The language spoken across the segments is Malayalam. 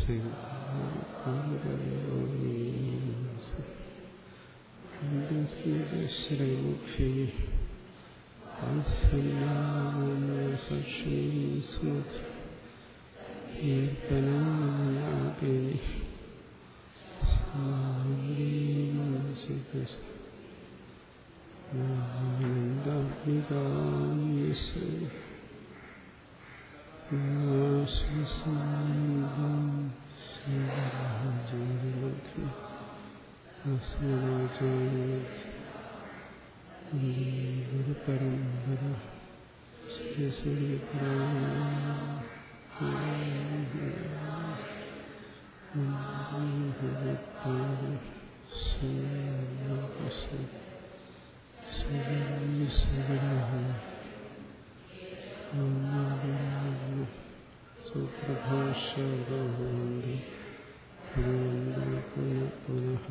ശ്രീമുഖി സ്മൃതി കീർത്തനാപിനി ആനന്ദാത്മികാശ്വരി ഗുരുപരമ്പര ശ്രീ ശ്രീ സൂത്രഭാഷ്യോന്തി പുനഃ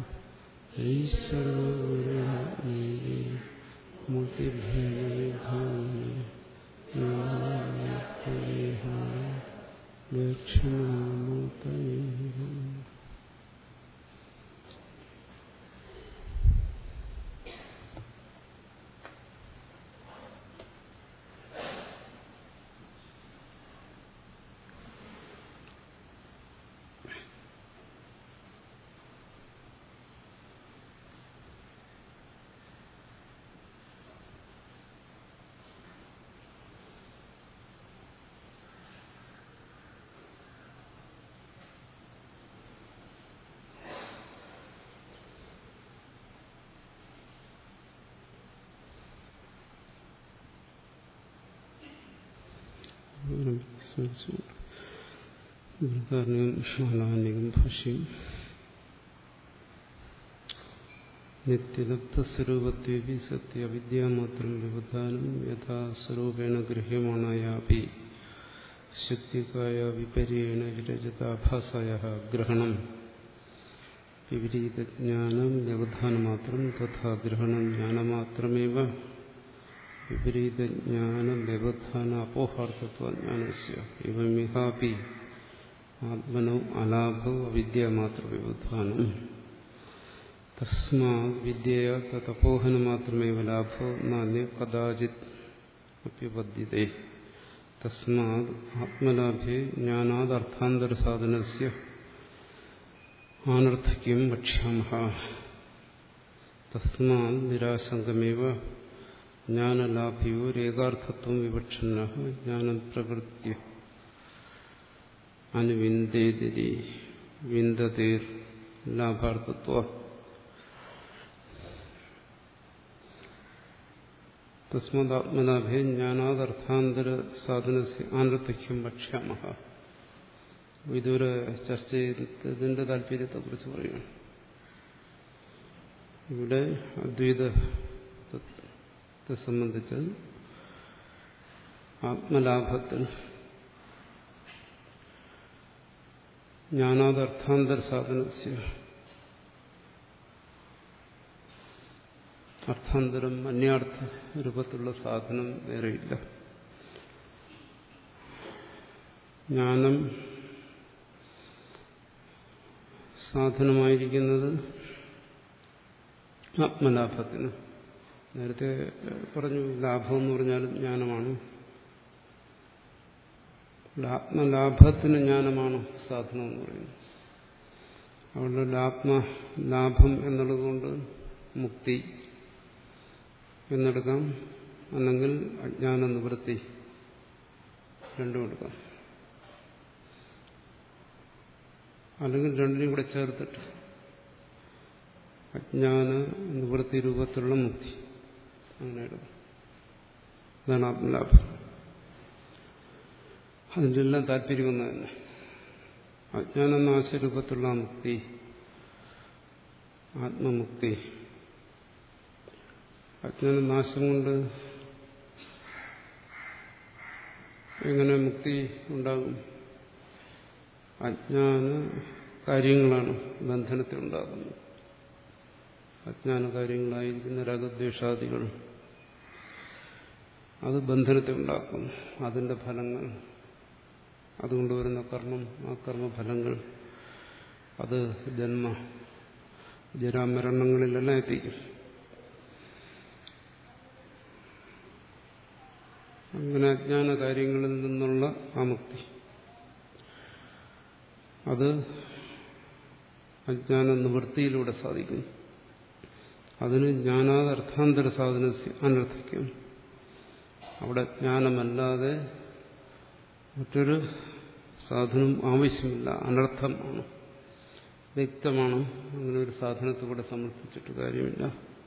ഈശ്വരൂരേ മുക്തിഭേദവിഭാഗി ദക്ഷിണാമൂർത്തയേ സ്മരിച്ചുകൊണ്ടാലാനികം ഭാഷ്യം നിത്യലബ്ധസ്വരൂപത്വി സത്യ അവിദ്യാമാത്രം വ്യവധാനം യഥാസ്വരൂപേണ ഗൃഹ്യമാണയാപി ശക്തികായ വിപര്യേണ വിരചിതാഭാസായ ഗ്രഹണം വിപരീതജ്ഞാനം വ്യവധാനമാത്രം തഥാ ഗ്രഹണം ജ്ഞാനമാത്രമേവ വിപരീതജ്ഞാന വ്യവധാന അപോഹാർത്ഥത്വജ്ഞാനസ്യ ഇവമിഹാപി ആത്മനോ അലാഭോ അവിദ്യമാത്ര വ്യവധാനം തസ്മാ വിദ്യയ തപോഹനമാത്രമേവ ലാഭോ നാന്യ കഥാചിത് അപ്യുപദ്യത്തെ തസ്മാത് ആത്മലാഭേ ജ്ഞാനാദർത്ഥാന്തരസാധനസ്യ ആനർത്ഥക്യം വക്ഷ്യാമഹ തസ്മാത് നിരാശങ്കമേവ ജ്ഞാനലാഭയോരേകാർത്ഥത്വം വിവക്ഷന്ന ജ്ഞാനം പ്രവൃത്തി അനുവിന്ദേതിരി വിന്ദതേർ ലാഭാർത്ഥത്വ തസ്മദാത്മലാഭേ ജ്ഞാനാദർത്ഥാന്തര സാധന ആനർത്ഥക്യം വക്ഷ്യാമഹ ഇതുവരെ ചർച്ച ചെയ്തതിന്റെ താല്പര്യത്തെക്കുറിച്ച് പറയുകയാണ് ഇവിടെ അദ്വൈതത്തെ സംബന്ധിച്ച് ആത്മലാഭത്തിൽ ജ്ഞാനാദർത്ഥാന്തര സാധന അർത്ഥാന്തരം അന്യാർത്ഥ രൂപത്തിലുള്ള സാധനം വേറെയില്ല ജ്ഞാനം സാധനമായിരിക്കുന്നത് ആത്മലാഭത്തിന് നേരത്തെ പറഞ്ഞു ലാഭം എന്ന് പറഞ്ഞാലും ജ്ഞാനമാണ് ആത്മലാഭത്തിന് ജ്ഞാനമാണ് സാധനം എന്ന് പറയുന്നത് അതുകൊണ്ട് ആത്മലാഭം എന്നുള്ളതുകൊണ്ട് മുക്തി എന്നെടുക്കാം അല്ലെങ്കിൽ അജ്ഞാന നിവൃത്തി രണ്ടും എടുക്കാം അല്ലെങ്കിൽ രണ്ടിനും കൂടെ ചേർത്തിട്ട് അജ്ഞാന നിവൃത്തി രൂപത്തിലുള്ള മുക്തി അങ്ങനെ എടുക്കാം അതാണ് ആത്മലാഭം അതിൻ്റെ എല്ലാം താല്പര്യം ഒന്ന് തന്നെ അജ്ഞാന നാശരൂപത്തിലുള്ള മുക്തി ആത്മമുക്തി അജ്ഞാന നാശം കൊണ്ട് എങ്ങനെ മുക്തി ഉണ്ടാകും അജ്ഞാന കാര്യങ്ങളാണ് ബന്ധനത്തിൽ ഉണ്ടാകുന്നത് അജ്ഞാന കാര്യങ്ങളായിരിക്കുന്ന രാഗദ്വേഷാദികൾ അത് ബന്ധനത്തെ ഉണ്ടാക്കുന്നു അതിന്റെ ഫലങ്ങൾ അതുകൊണ്ട് വരുന്ന കർമ്മം ആ കർമ്മഫലങ്ങൾ അത് ജന്മ ജരാമരണങ്ങളിലെല്ലാം എത്തിക്കും അങ്ങനെ അജ്ഞാന കാര്യങ്ങളിൽ നിന്നുള്ള ആ മുക്തി അത് അജ്ഞാന നിവൃത്തിയിലൂടെ സാധിക്കുന്നു അതിന് ജ്ഞാനാത് അർത്ഥാന്തര സാധന അനർത്ഥിക്കും അവിടെ ജ്ഞാനമല്ലാതെ മറ്റൊരു സാധനം ആവശ്യമില്ല അനർത്ഥമാണ് വ്യക്തമാണ് അങ്ങനെ ഒരു സാധനത്തെ കൂടെ സമർപ്പിച്ചിട്ട് കാര്യമില്ല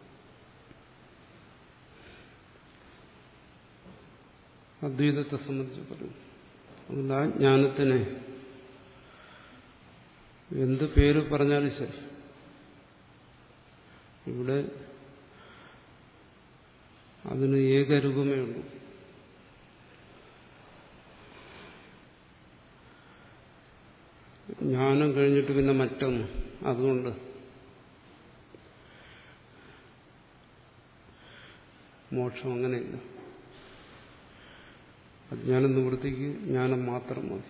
അദ്വൈതത്തെ സംബന്ധിച്ച് പറയും അതുകൊണ്ട് ആ ജ്ഞാനത്തിനെ എന്ത് പേര് പറഞ്ഞാലും ശരി ഇവിടെ അതിന് ഏകരൂപമേ ഉള്ളൂ ജ്ഞാനം കഴിഞ്ഞിട്ട് പിന്നെ മറ്റൊന്ന് അതുകൊണ്ട് മോക്ഷം അങ്ങനെയില്ല അജ്ഞാനം നിവൃത്തിക്ക് ജ്ഞാനം മാത്രം മതി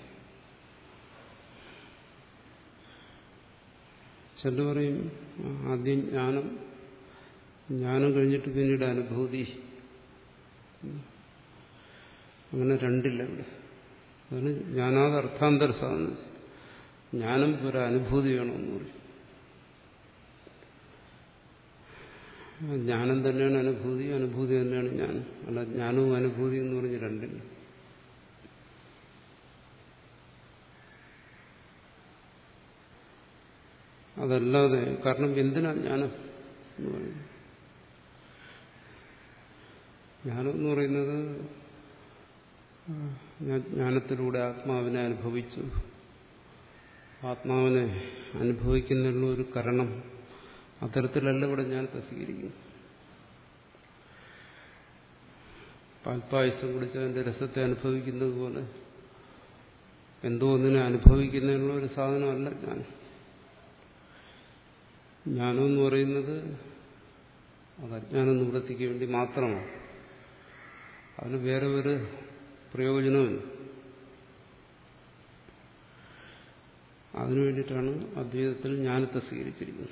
ചില പറയും ആദ്യം ജ്ഞാനം ജ്ഞാനം കഴിഞ്ഞിട്ട് പിന്നീട് അനുഭൂതി അങ്ങനെ രണ്ടില്ല ഇവിടെ അതിന് ജ്ഞാനാത് അർത്ഥാന്തര സാധനം ജ്ഞാനം ഒരു അനുഭൂതി വേണമെന്ന് പറയും ജ്ഞാനം തന്നെയാണ് അനുഭൂതി അനുഭൂതി തന്നെയാണ് ജ്ഞാനം അല്ല ജ്ഞാനവും അനുഭൂതി എന്ന് പറഞ്ഞ് രണ്ടില്ല അതല്ലാതെ കാരണം എന്തിനാ ജ്ഞാനം എന്ന് പറയുന്നത് ജ്ഞാനം എന്ന് പറയുന്നത് ഞാൻ ജ്ഞാനത്തിലൂടെ ആത്മാവിനെ അനുഭവിച്ചു ആത്മാവിനെ അനുഭവിക്കുന്നതിനുള്ള ഒരു കരണം അത്തരത്തിലല്ല ഇവിടെ ജ്ഞാനത്തെ സ്വീകരിക്കുന്നു പാൽപ്പായസം കുടിച്ച് അതിന്റെ രസത്തെ അനുഭവിക്കുന്നത് പോലെ എന്തോ ഒന്നിനെ അനുഭവിക്കുന്നതിനുള്ള ഒരു സാധനമല്ല ജ്ഞാനം ജ്ഞാനം എന്ന് പറയുന്നത് അത് അജ്ഞാനം നിവൃത്തിക്ക് വേണ്ടി മാത്രമാണ് അതിന് വേറെ ഒരു പ്രയോജനമില്ല അതിനു വേണ്ടിയിട്ടാണ് അദ്വൈതത്തിൽ ജ്ഞാനത്തെ സ്വീകരിച്ചിരിക്കുന്നത്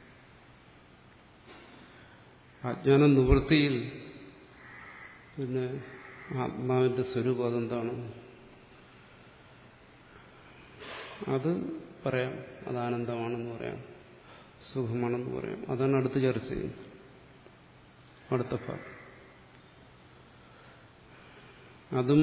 അജ്ഞാനം നിവൃത്തിയിൽ പിന്നെ ആത്മാവിന്റെ സ്വരൂപം അതെന്താണ് അത് പറയാം അത് ആനന്ദമാണെന്ന് പറയാം സുഖമാണെന്ന് പറയാം അതാണ് അടുത്ത് ചർച്ച ചെയ്യുന്നത് അടുത്ത ഭാഗം അതും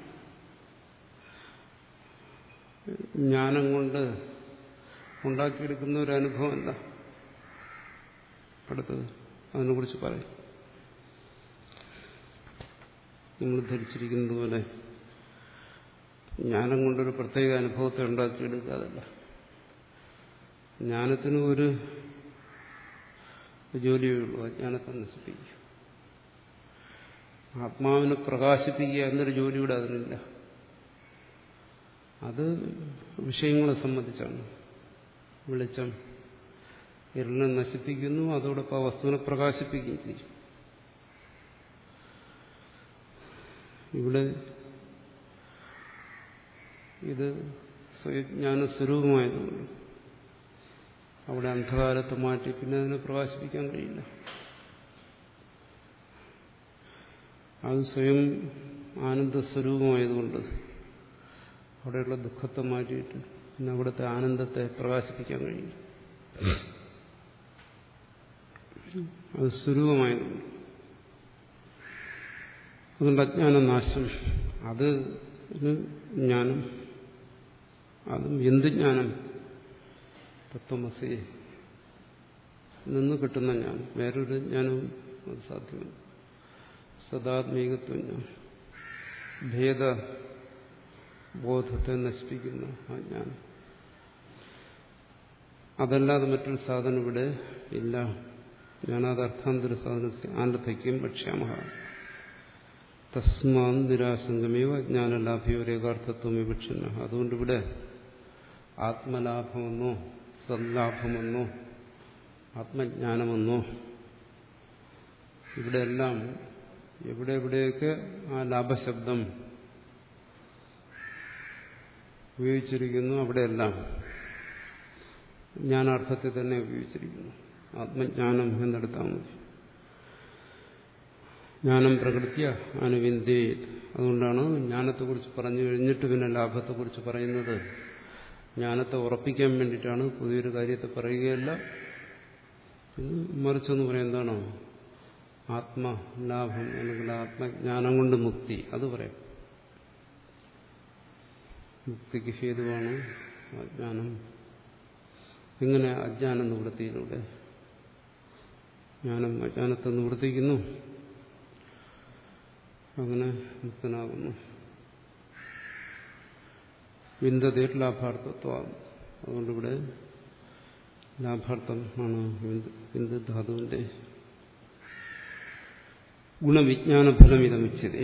ജ്ഞാനം കൊണ്ട് ഉണ്ടാക്കിയെടുക്കുന്ന ഒരു അനുഭവമല്ല അടുത്തത് അതിനെക്കുറിച്ച് പറയും നമ്മൾ ധരിച്ചിരിക്കുന്നത് പോലെ ജ്ഞാനം കൊണ്ടൊരു പ്രത്യേക അനുഭവത്തെ ഉണ്ടാക്കിയെടുക്കാതല്ല ജ്ഞാനത്തിന് ഒരു ജോലിയേ ഉള്ളൂ അജ്ഞാനത്തെ നശിപ്പിക്കുക ആത്മാവിനെ പ്രകാശിപ്പിക്കുക എന്നൊരു ജോലിയുടെ അതിനില്ല അത് വിഷയങ്ങളെ സംബന്ധിച്ചാണ് വെളിച്ചം ഇരുളിനെ നശിപ്പിക്കുന്നു അതോടൊപ്പം ആ വസ്തുവിനെ പ്രകാശിപ്പിക്കുകയും ചെയ്യും ഇവിടെ ഇത് സ്വയജ്ഞാന സ്വരൂപമായതുകൊണ്ട് അവിടെ അന്ധകാരത്തെ മാറ്റി പിന്നെ അതിനെ പ്രകാശിപ്പിക്കാൻ കഴിയില്ല അത് സ്വയം ആനന്ദസ്വരൂപമായതുകൊണ്ട് അവിടെയുള്ള ദുഃഖത്തെ മാറ്റിയിട്ട് പിന്നെ അവിടുത്തെ ആനന്ദത്തെ പ്രകാശിപ്പിക്കാൻ കഴിയില്ല അത് സ്വരൂപമായതുകൊണ്ട് അതുകൊണ്ട് അജ്ഞാനനാശം അത് ജ്ഞാനം അതും എന്ത് ജ്ഞാനം തത്വമസി നിന്ന് കിട്ടുന്ന ജ്ഞാനം വേറൊരു ജ്ഞാനവും അത് സാധ്യമല്ല സദാത്മീകത്വം ജ്ഞാനം ഭേദ ബോധത്തെ നശിപ്പിക്കുന്ന ആ ജ്ഞാനം അതല്ലാതെ മറ്റൊരു സാധനം ഇവിടെ ഇല്ല ജ്ഞാനാത് അർത്ഥാന്തര സാധന ആനന്ദയ്ക്കും ഭക്ഷ്യാമ തസ്മാ നിരാശങ്കമേവ ജ്ഞാനലാഭയോ രേഖാർത്ഥത്വം വിവക്ഷന അതുകൊണ്ട് ഇവിടെ ആത്മലാഭമെന്നോ സല്ലാഭമെന്നോ ആത്മജ്ഞാനമെന്നോ ഇവിടെയെല്ലാം എവിടെ എവിടെയൊക്കെ ആ ലാഭശബ്ദം ഉപയോഗിച്ചിരിക്കുന്നു അവിടെയെല്ലാം ജ്ഞാനാർത്ഥത്തെ തന്നെ ഉപയോഗിച്ചിരിക്കുന്നു ആത്മജ്ഞാനം എന്നെടുത്താൽ മതി ജ്ഞാനം പ്രകൃത്യ അനുവിന്ദേ അതുകൊണ്ടാണ് ജ്ഞാനത്തെക്കുറിച്ച് പറഞ്ഞു കഴിഞ്ഞിട്ട് പിന്നെ ലാഭത്തെക്കുറിച്ച് പറയുന്നത് ജ്ഞാനത്തെ ഉറപ്പിക്കാൻ വേണ്ടിയിട്ടാണ് പുതിയൊരു കാര്യത്തെ പറയുകയല്ല പിന്നെ മറിച്ചൊന്ന് പറയാം എന്താണോ ആത്മലാഭം അല്ലെങ്കിൽ ആത്മജ്ഞാനം കൊണ്ട് മുക്തി അത് പറയാം മുക്തിക്ക് ഹേതുവാണ് അജ്ഞാനം ഇങ്ങനെ അജ്ഞാന നിവൃത്തിയിലൂടെ ജ്ഞാനം അജ്ഞാനത്തെ നിവർത്തിക്കുന്നു അങ്ങനെ മുക്തനാകുന്നു വിന്ദതേർ ലാഭാർത്ഥത്വ അതുകൊണ്ടിവിടെ ലാഭാർത്ഥം ആണ് വിന്ദ ധാതുവിന്റെ ഗുണവിജ്ഞാന ഫലം ഇതമിച്ചതേ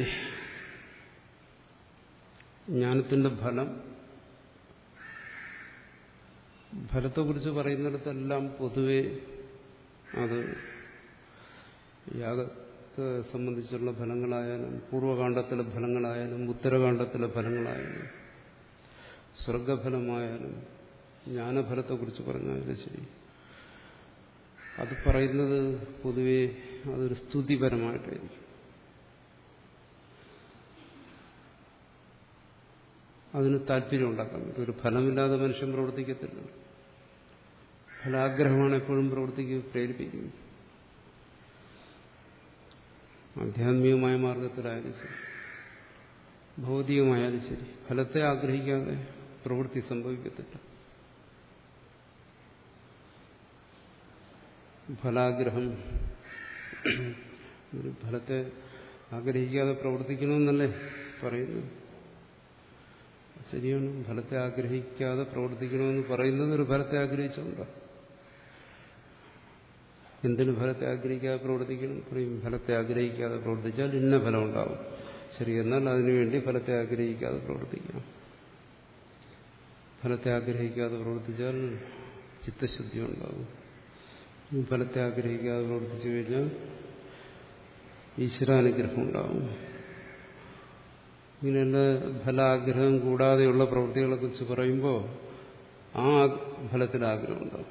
ജ്ഞാനത്തിന്റെ ഫലം ഫലത്തെക്കുറിച്ച് പറയുന്നിടത്തെല്ലാം പൊതുവെ അത് യാഗത്തെ സംബന്ധിച്ചുള്ള ഫലങ്ങളായാലും പൂർവകാണ്ഡത്തിലെ ഫലങ്ങളായാലും ഉത്തരകാണ്ഡത്തിലെ ഫലങ്ങളായാലും സ്വർഗഫലമായാലും ജ്ഞാനഫലത്തെക്കുറിച്ച് പറഞ്ഞാലും ശരി അത് പറയുന്നത് പൊതുവെ അതൊരു സ്തുതിപരമായിട്ടായിരിക്കും അതിന് താല്പര്യം ഉണ്ടാക്കാൻ പറ്റും ഒരു ഫലമില്ലാതെ മനുഷ്യൻ പ്രവർത്തിക്കത്തില്ല ഫലാഗ്രഹമാണ് എപ്പോഴും പ്രവർത്തിക്കുക പ്രേരിപ്പിക്കുന്നത് ആധ്യാത്മികമായ മാർഗത്തിലായാലും ശരി ഭൗതികമായാലും ശരി ഫലത്തെ ആഗ്രഹിക്കാതെ പ്രവൃത്തി സംഭവിക്കത്തില്ല ഫലാഗ്രഹം ഒരു ഫലത്തെ ആഗ്രഹിക്കാതെ പ്രവർത്തിക്കണമെന്നല്ലേ പറയുന്നത് ശരിയാണ് ഫലത്തെ ആഗ്രഹിക്കാതെ പ്രവർത്തിക്കണമെന്ന് പറയുന്നത് ഒരു ഫലത്തെ ആഗ്രഹിച്ചുകൊണ്ടാണ് എന്തിനു ഫലത്തെ ആഗ്രഹിക്കാതെ പ്രവർത്തിക്കണം പറയും ഫലത്തെ ആഗ്രഹിക്കാതെ പ്രവർത്തിച്ചാൽ ഇന്ന ഫലം ഉണ്ടാവും ശരി എന്നാൽ അതിനുവേണ്ടി ഫലത്തെ ആഗ്രഹിക്കാതെ പ്രവർത്തിക്കണം ഫലത്തെ ആഗ്രഹിക്കാതെ പ്രവർത്തിച്ചാൽ ചിത്തശുദ്ധി ഉണ്ടാവും ഫലത്തെ ആഗ്രഹിക്കാതെ പ്രവർത്തിച്ചു കഴിഞ്ഞാൽ ഈശ്വരാനുഗ്രഹം ഉണ്ടാവും ഇങ്ങനെയുള്ള ഫലാഗ്രഹം കൂടാതെയുള്ള പ്രവൃത്തികളെ കുറിച്ച് പറയുമ്പോൾ ആ ഫലത്തിൽ ആഗ്രഹം ഉണ്ടാവും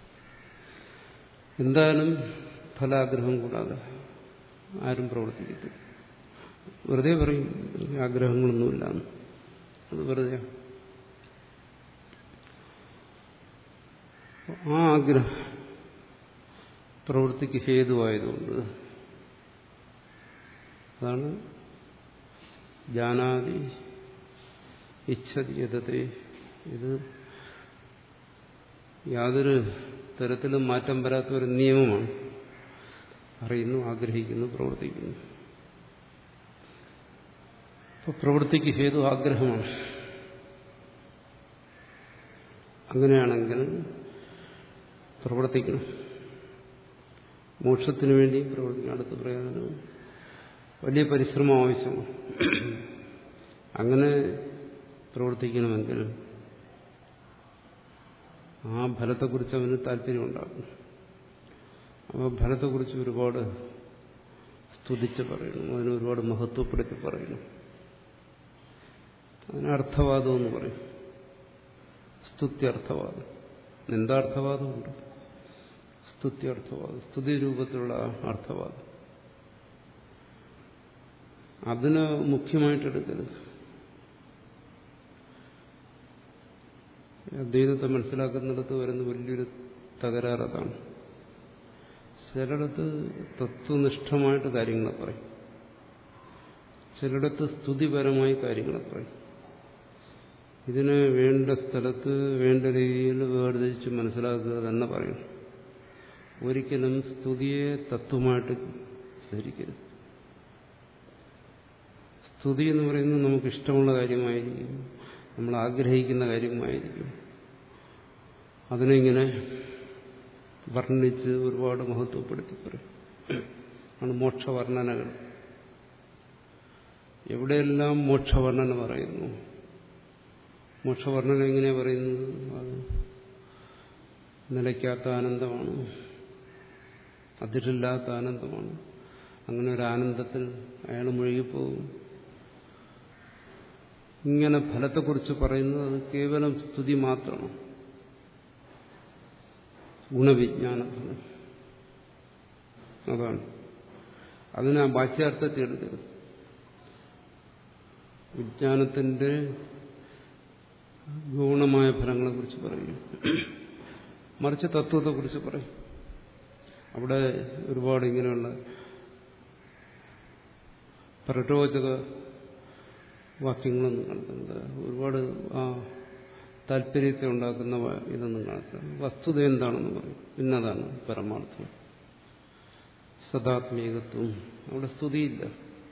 എന്തായാലും ഫലാഗ്രഹം കൂടാതെ ആരും പ്രവർത്തിക്കത്തില്ല വെറുതെ പറയും ആഗ്രഹങ്ങളൊന്നുമില്ല അത് വെറുതെ ആ ആഗ്രഹം പ്രവൃത്തിക്ക് ഹേതുവായതുകൊണ്ട് അതാണ് ജാനാതി ഇച്ഛതി യഥത്തെ ഇത് യാതൊരു തരത്തിലും മാറ്റം വരാത്ത ഒരു നിയമമാണ് അറിയുന്നു ആഗ്രഹിക്കുന്നു പ്രവർത്തിക്കുന്നു അപ്പൊ പ്രവൃത്തിക്ക് ഹേതു ആഗ്രഹമാണ് അങ്ങനെയാണെങ്കിൽ പ്രവർത്തിക്കണം മോക്ഷത്തിന് വേണ്ടി പ്രവർത്തിക്കണം അടുത്ത് പറയാനും വലിയ പരിശ്രമം ആവശ്യമാണ് അങ്ങനെ പ്രവർത്തിക്കണമെങ്കിൽ ആ ഫലത്തെക്കുറിച്ച് അവന് താല്പര്യമുണ്ടാകും അപ്പോൾ ഫലത്തെക്കുറിച്ച് ഒരുപാട് സ്തുതിച്ച് പറയണം അതിന് ഒരുപാട് മഹത്വപ്പെടുത്തി പറയണം അതിന് അർത്ഥവാദം എന്ന് പറയും സ്തുത്യർത്ഥവാദം എന്താർത്ഥവാദമുണ്ട് സ്തുത്യർത്ഥവാദം സ്തുതി രൂപത്തിലുള്ള അർത്ഥവാദം അതിന് മുഖ്യമായിട്ടെടുക്കരുത് അദ്വൈതത്തെ മനസ്സിലാക്കുന്നിടത്ത് വരുന്ന വലിയൊരു തകരാറ് അതാണ് ചിലയിടത്ത് തത്വനിഷ്ഠമായിട്ട് കാര്യങ്ങളെ പറയും ചിലയിടത്ത് സ്തുതിപരമായി കാര്യങ്ങളെ പറയും ഇതിന് വേണ്ട സ്ഥലത്ത് വേണ്ട രീതിയിൽ വേർതിരിച്ച് മനസ്സിലാക്കുക തന്നെ പറയണം ഒരിക്കലും സ്തുതിയെ തത്വമായിട്ട് ധരിക്കരുത് സ്തുതി എന്ന് പറയുന്നത് നമുക്ക് ഇഷ്ടമുള്ള കാര്യമായിരിക്കും നമ്മൾ ആഗ്രഹിക്കുന്ന കാര്യമായിരിക്കും അതിനെങ്ങനെ വർണ്ണിച്ച് ഒരുപാട് മഹത്വപ്പെടുത്തി പറയും ആണ് മോക്ഷവർണ്ണനകൾ എവിടെയെല്ലാം മോക്ഷവർണ്ണന പറയുന്നു മോക്ഷവർണ്ണന എങ്ങനെ പറയുന്നത് അത് നിലയ്ക്കാത്ത ആനന്ദമാണ് അതിരില്ലാത്ത ആനന്ദമാണ് അങ്ങനെ ഒരു ആനന്ദത്തിൽ അയാൾ മുഴുകിപ്പോകും ഇങ്ങനെ ഫലത്തെക്കുറിച്ച് പറയുന്നത് അത് കേവലം സ്തുതി മാത്രമാണ് ഗുണവിജ്ഞാനഫലം അതാണ് അതിന് ആ വാച്യാർത്ഥത്തെ എടുക്കരുത് വിജ്ഞാനത്തിന്റെ ഗൗണമായ ഫലങ്ങളെക്കുറിച്ച് പറയും മറിച്ച് തത്വത്തെക്കുറിച്ച് പറയും അവിടെ ഒരുപാട് ഇങ്ങനെയുള്ള പ്രരോചക വാക്യങ്ങളൊന്നും കാണുന്നുണ്ട് ഒരുപാട് ആ താല്പര്യത്തെ ഉണ്ടാക്കുന്ന ഇതൊന്നും കാണത്തില്ല വസ്തുത എന്താണെന്ന് പറയും ഇന്നതാണ് പരമാർത്ഥം സദാത്മീകത്വം അവിടെ സ്തുതിയില്ല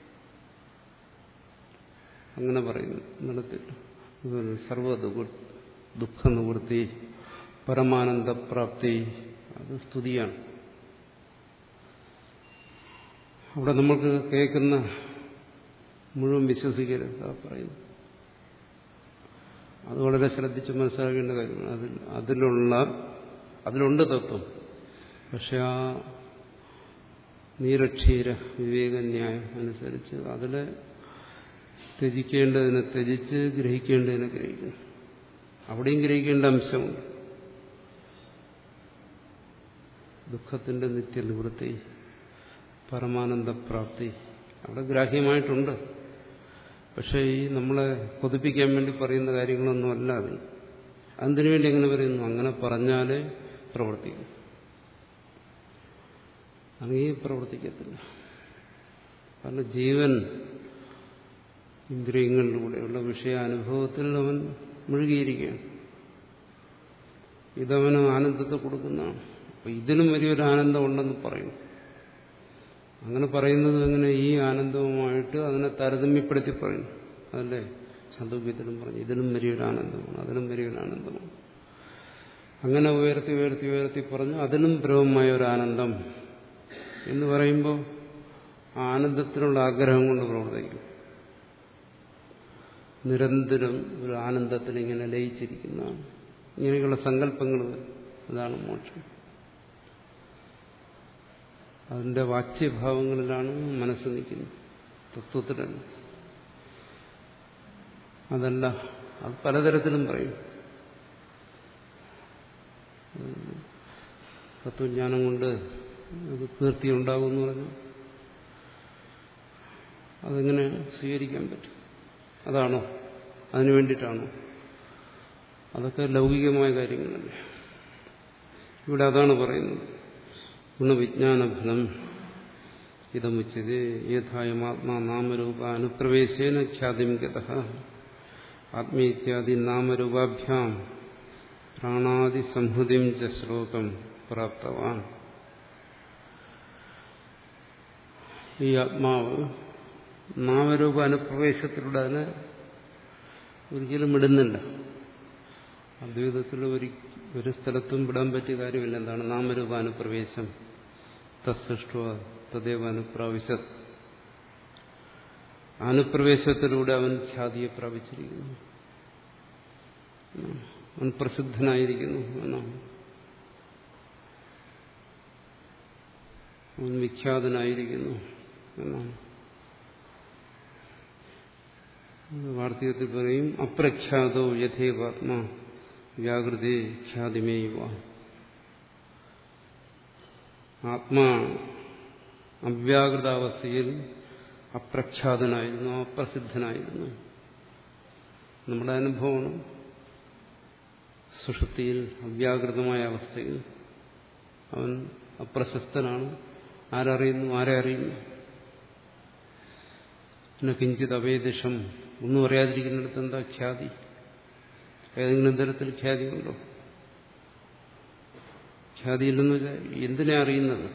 അങ്ങനെ പറയുന്നു നടത്തില്ല സർവ ദുഃഖ നിവൃത്തി പരമാനന്ദപ്രാപ്തി അത് സ്തുതിയാണ് അവിടെ നമ്മൾക്ക് കേൾക്കുന്ന മുഴുവൻ വിശ്വസിക്കരുത് ആ പറയുന്നു അത് വളരെ ശ്രദ്ധിച്ച് മനസ്സിലാക്കേണ്ട കാര്യമാണ് അതിൽ അതിലുള്ള അതിലുണ്ട് തത്വം പക്ഷെ ആ നീരക്ഷീര വിവേകന്യായം അനുസരിച്ച് അതിലെ ത്യജിക്കേണ്ടതിനെ ത്യജിച്ച് ഗ്രഹിക്കേണ്ടതിനെ ഗ്രഹിക്കണം അവിടെയും ഗ്രഹിക്കേണ്ട അംശമുണ്ട് ദുഃഖത്തിന്റെ നിത്യനിവൃത്തി പരമാനന്ദപ്രാപ്തി അവിടെ ഗ്രാഹ്യമായിട്ടുണ്ട് പക്ഷേ ഈ നമ്മളെ കൊതിപ്പിക്കാൻ വേണ്ടി പറയുന്ന കാര്യങ്ങളൊന്നും അല്ല അത് അതിനു വേണ്ടി എങ്ങനെ പറയുന്നു അങ്ങനെ പറഞ്ഞാലേ പ്രവർത്തിക്കും അങ്ങനെ പ്രവർത്തിക്കത്തില്ല കാരണം ജീവൻ ഇന്ദ്രിയങ്ങളിലൂടെയുള്ള വിഷയാനുഭവത്തിൽ അവൻ മുഴുകിയിരിക്കുകയാണ് ഇതവന് ആനന്ദത്തെ കൊടുക്കുന്നതാണ് അപ്പൊ ഇതിനും വലിയൊരു ആനന്ദം ഉണ്ടെന്ന് പറയും അങ്ങനെ പറയുന്നത് എങ്ങനെ ഈ ആനന്ദവുമായിട്ട് അതിനെ താരതമ്യപ്പെടുത്തി പറയുന്നു അതല്ലേ ചന്ദോഗ്യത്തിലും പറഞ്ഞു ഇതിനും വലിയൊരു ആനന്ദമാണ് അതിനും വലിയൊരു ആനന്ദമാണ് അങ്ങനെ ഉയർത്തി ഉയർത്തി ഉയർത്തി പറഞ്ഞു അതിനും ബ്രഹ്മമായ ഒരു ആനന്ദം എന്ന് പറയുമ്പോൾ ആനന്ദത്തിനുള്ള ആഗ്രഹം കൊണ്ട് പ്രവർത്തിക്കും നിരന്തരം ഒരു ആനന്ദത്തിൽ ഇങ്ങനെ ലയിച്ചിരിക്കുന്നതാണ് ഇങ്ങനെയുള്ള സങ്കല്പങ്ങൾ അതാണ് മോക്ഷം അതിന്റെ വാച്യഭാവങ്ങളിലാണ് മനസ്സ് നിൽക്കുന്നത് തത്വത്തിലല്ല അതല്ല അത് പലതരത്തിലും പറയും തത്വജ്ഞാനം കൊണ്ട് അത് കീർത്തി ഉണ്ടാകുമെന്ന് പറഞ്ഞു അതെങ്ങനെ സ്വീകരിക്കാൻ പറ്റും അതാണോ അതിനു വേണ്ടിയിട്ടാണോ അതൊക്കെ ലൗകികമായ കാര്യങ്ങളല്ലേ ഇവിടെ അതാണ് പറയുന്നത് ഗുണവിജ്ഞാനഫലം ഇതമുച്ചത് യഥായമാത്മാ നാമരൂപ അനുപ്രവേശേന ഖ്യാതിം ഗത ആത്മീത്യാദി നാമരൂപാഭ്യാം പ്രാണാദി സംഹൃതിം ച ശ്ലോകം പ്രാപ്തവാൻ ഈ ആത്മാവ് നാമരൂപ അനുപ്രവേശത്തിലൂടെ അതിനെ ഒരിക്കലും വിടുന്നില്ല അദ്വൈതത്തിൽ ഒരു ഒരു സ്ഥലത്തും വിടാൻ പറ്റിയ കാര്യമില്ല എന്താണ് നാമരൂപാനുപ്രവേശം തസ്സൃഷ്ട തദേവ അനുപ്രാവശ്യ അനുപ്രവേശത്തിലൂടെ അവൻ ഖ്യാതിയെ പ്രാപിച്ചിരിക്കുന്നു അവൻ പ്രസിദ്ധനായിരിക്കുന്നു എന്നാണ് അവൻ വിഖ്യാതനായിരിക്കുന്നു എന്നാണ് വാർത്തകത്തിൽ പറയും അപ്രഖ്യാതോ യഥേവാത്മാ വ്യാകൃതി ഖ്യാതിമേവ ആത്മാ അവ്യാകൃതാവസ്ഥയിൽ അപ്രഖ്യാതനായിരുന്നു അപ്രസിദ്ധനായിരുന്നു നമ്മുടെ അനുഭവമാണ് സുഷുപ്തിയിൽ അവ്യാകൃതമായ അവസ്ഥയിൽ അവൻ അപ്രശസ്തനാണ് ആരറിയുന്നു ആരെ അറിയുന്നു പിന്നെ കിഞ്ചിത് അവേദിഷം ഒന്നും അറിയാതിരിക്കുന്നിടത്ത് എന്താ ഖ്യാതി ഏതെങ്കിലും തരത്തിൽ ഖ്യാതിയുണ്ടോ ഖ്യാതിയില്ലെന്ന് വെച്ചാൽ എന്തിനെ അറിയുന്നത്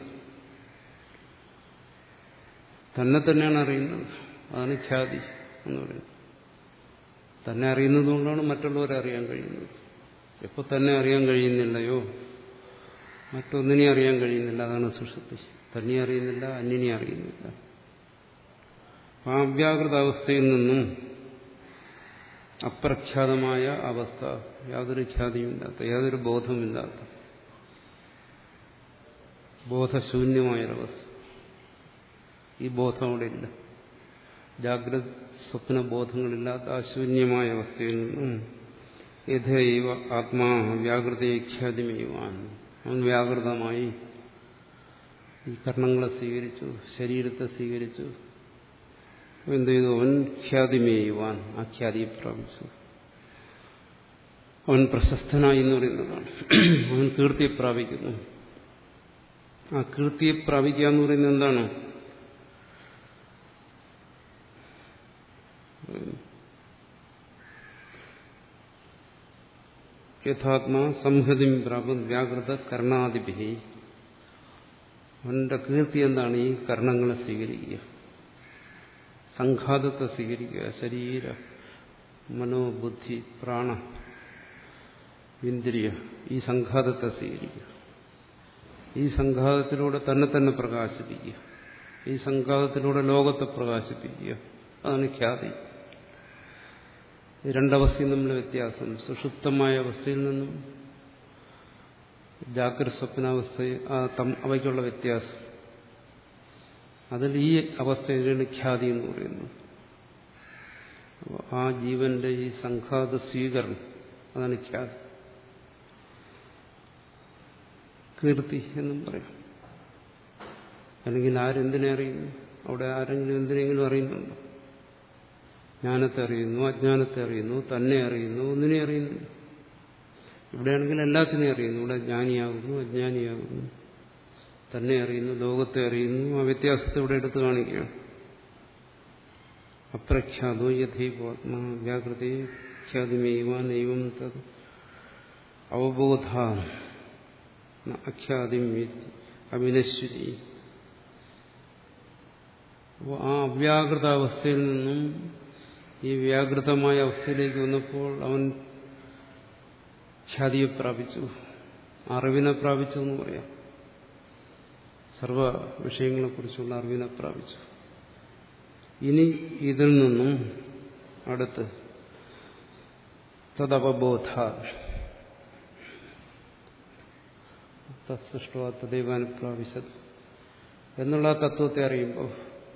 തന്നെ തന്നെയാണ് അറിയുന്നത് അതാണ് ഖ്യാതി എന്ന് പറയുന്നത് തന്നെ അറിയുന്നത് കൊണ്ടാണ് മറ്റുള്ളവരെ അറിയാൻ കഴിയുന്നത് എപ്പോൾ തന്നെ അറിയാൻ കഴിയുന്നില്ലയോ മറ്റൊന്നിനെ അറിയാൻ കഴിയുന്നില്ല അതാണ് സുഷുപ്തി തന്നെ അറിയുന്നില്ല അന്യനെ അറിയുന്നില്ല ആ അവ്യാകൃത അവസ്ഥയിൽ നിന്നും അപ്രഖ്യാതമായ അവസ്ഥ യാതൊരു ഖ്യാതിയുമില്ലാത്ത യാതൊരു ബോധമില്ലാത്ത ബോധശൂന്യമായൊരവസ്ഥ ഈ ബോധം അവിടെ ഇല്ല ജാഗ്രത സ്വപ്ന ബോധങ്ങളില്ലാത്ത ആ ശൂന്യമായ അവസ്ഥയിൽ നിന്നും യഥൈവ ആത്മാ വ്യാകൃതയെ ഖ്യാതിമയുവാൻ അവൻ വ്യാകൃതമായി ഈ കർണങ്ങളെ സ്വീകരിച്ചു ശരീരത്തെ സ്വീകരിച്ചു എന്ത് ചെയ്തു അവൻ ഖ്യാതിമേയുവാൻ ആ ഖ്യാതിയെ പ്രാപിച്ചു അവൻ പ്രശസ്തനായി എന്ന് പറയുന്നതാണ് അവൻ കീർത്തിയെ പ്രാപിക്കുന്നു ആ കീർത്തിയെ പ്രാപിക്കുക എന്ന് പറയുന്നത് എന്താണ് യഥാത്മാ സംഹതി പ്രാപം വ്യാകൃത കർണാദിഭി അവന്റെ കീർത്തി എന്താണ് ഈ കർണങ്ങളെ സ്വീകരിക്കുക സംഘാതത്തെ സ്വീകരിക്കുക ശരീര മനോബുദ്ധി പ്രാണ ഇന്ദ്രിയ ഈ സംഘാതത്തെ സ്വീകരിക്കുക ഈ സംഘാതത്തിലൂടെ തന്നെ തന്നെ പ്രകാശിപ്പിക്കുക ഈ സംഘാതത്തിലൂടെ ലോകത്തെ പ്രകാശിപ്പിക്കുക അതാണ് ഖ്യാതി രണ്ടവസ്ഥയും തമ്മിലെ വ്യത്യാസം സുഷുപ്തമായ അവസ്ഥയിൽ നിന്നും ജാഗ്രത സ്വപ്നാവസ്ഥ അവയ്ക്കുള്ള വ്യത്യാസം അതിൽ ഈ അവസ്ഥയിലാണ് ഖ്യാതി എന്ന് പറയുന്നത് ആ ജീവന്റെ ഈ സംഘാത സ്വീകരണം അതാണ് ഖ്യാതി കീർത്തി എന്നും പറയാം അല്ലെങ്കിൽ ആരെന്തിനെ അറിയുന്നു അവിടെ ആരെങ്കിലും എന്തിനെങ്കിലും അറിയുന്നുണ്ടോ ജ്ഞാനത്തെ അറിയുന്നു അജ്ഞാനത്തെ അറിയുന്നു തന്നെ അറിയുന്നു ഒന്നിനെ അറിയുന്നില്ല ഇവിടെയാണെങ്കിൽ എല്ലാത്തിനെയും അറിയുന്നു ഇവിടെ ജ്ഞാനിയാകുന്നു അജ്ഞാനിയാകുന്നു തന്നെ അറിയുന്നു ലോകത്തെ അറിയുന്നു ആ വ്യത്യാസത്തെ ഇവിടെ എടുത്തു കാണിക്കുകയാണ് അപ്രഖ്യാതോ യഥൈവാത്മാ വ്യാകൃതി ഖ്യാതിമേവ നൈവം തത് അവബോധ അഖ്യാതിം അവിനശ്വരി അപ്പോൾ ആ അവ്യാകൃതാവസ്ഥയിൽ നിന്നും ഈ വ്യാകൃതമായ അവസ്ഥയിലേക്ക് വന്നപ്പോൾ അവൻ ഖ്യാതിയെ പ്രാപിച്ചു അറിവിനെ പ്രാപിച്ചു എന്ന് പറയാം സർവ വിഷയങ്ങളെക്കുറിച്ചുള്ള അറിവിനെ പ്രാപിച്ചു ഇനി ഇതിൽ നിന്നും അടുത്ത് തദവബോധ തത്സൃഷ്ട തദൈവാനുപ്രാപിച്ചത് എന്നുള്ള തത്വത്തെ അറിയുമ്പോൾ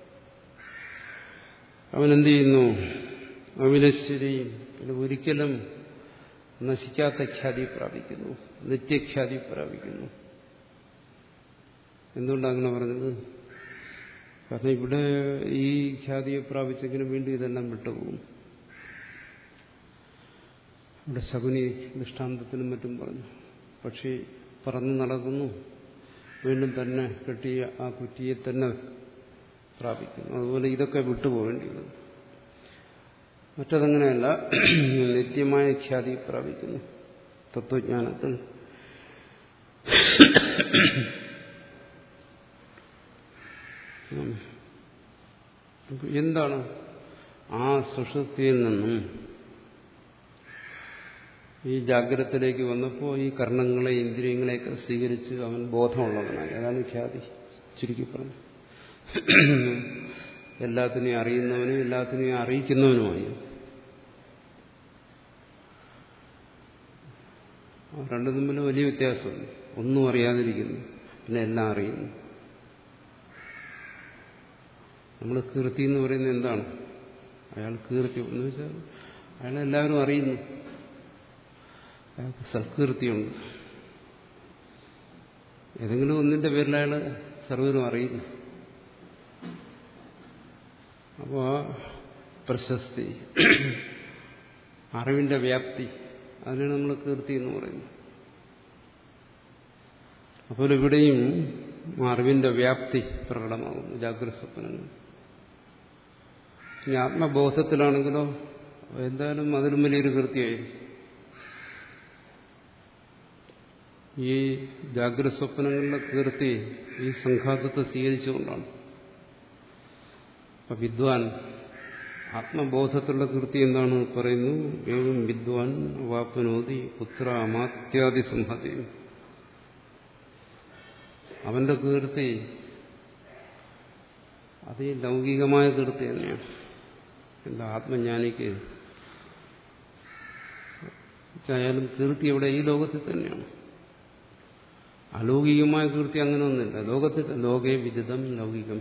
അവൻ എന്ത് ചെയ്യുന്നു അവിനശ്വരിയും പിന്നെ ഒരിക്കലും നശിക്കാത്ത ഖ്യാതി പ്രാപിക്കുന്നു നിത്യഖ്യാതി പ്രാപിക്കുന്നു എന്തുകൊണ്ടാണ് അങ്ങനെ പറഞ്ഞത് കാരണം ഇവിടെ ഈ ഖ്യാതിയെ പ്രാപിച്ചെങ്കിലും വീണ്ടും ഇതെല്ലാം വിട്ടുപോകും ഇവിടെ ശകുനി ദൃഷ്ടാന്തത്തിനും മറ്റും പറഞ്ഞു പക്ഷി പറന്നു നടക്കുന്നു വീണ്ടും തന്നെ കെട്ടിയ ആ കുറ്റിയെ തന്നെ പ്രാപിക്കുന്നു അതുപോലെ ഇതൊക്കെ വിട്ടുപോകേണ്ടി വരും മറ്റതങ്ങനെയല്ല നിത്യമായ ഖ്യാതി പ്രാപിക്കുന്നു തത്വജ്ഞാനത്തിൽ എന്താണ് ആ സുഷുപ്തിയിൽ നിന്നും ഈ ജാഗ്രതത്തിലേക്ക് വന്നപ്പോൾ ഈ കർണങ്ങളെ ഇന്ദ്രിയങ്ങളെയൊക്കെ സ്വീകരിച്ച് അവൻ ബോധമുള്ളവനായി അതാണ് ഖ്യാതി ചുരുക്കി പറഞ്ഞു എല്ലാത്തിനെയും അറിയുന്നവനും എല്ലാത്തിനെയും അറിയിക്കുന്നവനുമായി രണ്ടു തമ്മിൽ വലിയ വ്യത്യാസമുണ്ട് ഒന്നും അറിയാതിരിക്കുന്നു പിന്നെ എല്ലാം അറിയുന്നു നമ്മൾ കീർത്തി എന്ന് പറയുന്നത് എന്താണ് അയാൾ കീർത്തി എന്ന് വെച്ചാൽ അയാളെല്ലാവരും അറിയുന്നു അയാൾക്ക് സൽകീർത്തിയുണ്ട് ഏതെങ്കിലും ഒന്നിന്റെ പേരിൽ അയാൾ സർവരും അറിയുന്നു അപ്പോൾ ആ പ്രശസ്തി അറിവിന്റെ വ്യാപ്തി അതിനാണ് നമ്മൾ കീർത്തി എന്ന് പറയുന്നത് അപ്പോൾ ഇവിടെയും അറിവിന്റെ വ്യാപ്തി പ്രകടമാകുന്നു ജാഗ്രത സ്വപ്നങ്ങൾ ഇനി ആത്മബോധത്തിലാണെങ്കിലോ എന്തായാലും അതിലും വലിയൊരു കീർത്തിയായി ഈ ജാഗ്രത സ്വപ്നങ്ങളിലെ കീർത്തി ഈ സംഘാതത്തെ സ്വീകരിച്ചുകൊണ്ടാണ് അപ്പൊ വിദ്വാൻ ആത്മബോധത്തിലുള്ള കീർത്തി എന്താണ് പറയുന്നു ഏവം വിദ്വാൻ വാപ്പനോതി പുത്ര അമാത്യാദി സംഹതി അവന്റെ കീർത്തി അത് ഈ ലൗകികമായ കീർത്തി തന്നെയാണ് എന്താ ആത്മജ്ഞാനിക്ക് ആയാലും കീർത്തി ഇവിടെ ഈ ലോകത്തിൽ തന്നെയാണ് അലൗകികമായ കീർത്തി അങ്ങനെ ഒന്നുമില്ല ലോകത്തിൽ ലോകേ വിദിതം ലൗകികം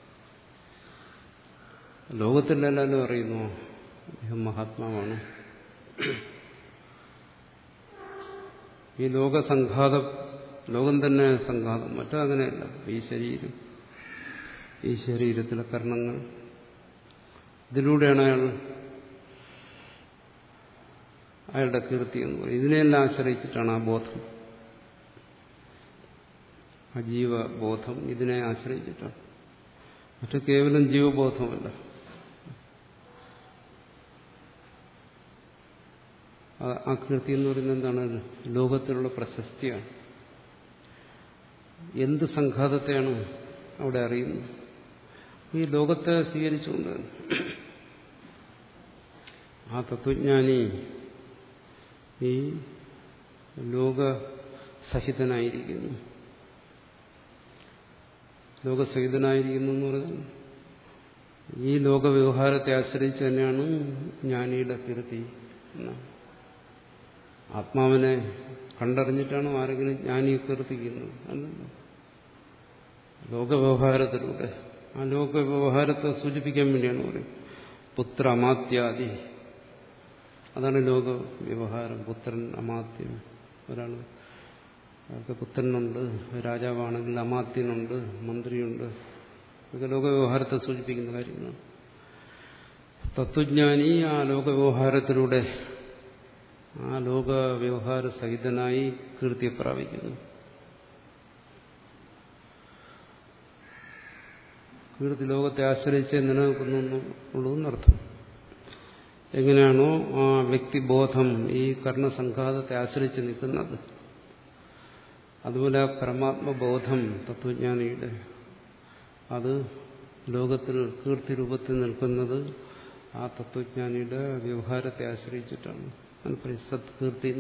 ലോകത്തിലെല്ലാവരും അറിയുന്നു അദ്ദേഹം മഹാത്മാവാണ് ഈ ലോകസംഘാതം ലോകം തന്നെ സംഘാതം മറ്റങ്ങനെയല്ല ഈ ശരീരം ഈ ശരീരത്തിലെ കർണങ്ങൾ ഇതിലൂടെയാണ് അയാൾ അയാളുടെ കീർത്തി എന്ന് പറയും ഇതിനെല്ലാം ആശ്രയിച്ചിട്ടാണ് ആ ബോധം ആ ജീവബോധം ഇതിനെ ആശ്രയിച്ചിട്ടാണ് മറ്റു കേവലം ജീവബോധമല്ല ആ കീർത്തി എന്ന് പറയുന്നത് എന്താണ് ലോകത്തിലുള്ള പ്രശസ്തിയാണ് എന്ത് സംഘാതത്തെയാണ് അവിടെ അറിയുന്നത് ഈ ലോകത്തെ സ്വീകരിച്ചുകൊണ്ട് ആ തത്വജ്ഞാനി ഈ ലോകസഹിതനായിരിക്കുന്നു ലോകസഹിതനായിരിക്കുന്നു എന്ന് പറഞ്ഞാൽ ഈ ലോകവ്യവഹാരത്തെ ആശ്രയിച്ച് തന്നെയാണ് ജ്ഞാനിയുടെ കീർത്തി എന്നാണ് ആത്മാവിനെ കണ്ടറിഞ്ഞിട്ടാണോ ആരെങ്കിലും ജ്ഞാനിയെ കീർത്തിക്കുന്നത് അല്ലല്ലോ ലോകവ്യവഹാരത്തിലൂടെ ആ ലോകവ്യവഹാരത്തെ സൂചിപ്പിക്കാൻ വേണ്ടിയാണ് പറയും പുത്ര അമാത്യാദി അതാണ് ലോക വ്യവഹാരം പുത്രൻ അമാത്യം ഒരാൾ അയാൾക്ക് പുത്രനുണ്ട് രാജാവാണെങ്കിൽ അമാത്യനുണ്ട് മന്ത്രിയുണ്ട് ഇതൊക്കെ ലോകവ്യവഹാരത്തെ സൂചിപ്പിക്കുന്ന കാര്യങ്ങളാണ് തത്വജ്ഞാനി ആ ലോകവ്യവഹാരത്തിലൂടെ ആ ലോക വ്യവഹാര സഹിതനായി കീർത്തിയെ പ്രാപിക്കുന്നു കീർത്തി ലോകത്തെ ആശ്രയിച്ച് നിലനിൽക്കുന്നു ഉള്ളൂന്നർത്ഥം എങ്ങനെയാണോ ആ വ്യക്തിബോധം ഈ കർണസംഘാതത്തെ ആശ്രയിച്ച് നിൽക്കുന്നത് അതുപോലെ പരമാത്മബോധം തത്വജ്ഞാനിയുടെ അത് ലോകത്തിൽ കീർത്തി രൂപത്തിൽ നിൽക്കുന്നത് ആ തത്വജ്ഞാനിയുടെ വ്യവഹാരത്തെ ആശ്രയിച്ചിട്ടാണ് അതിന് സത്കീർത്തി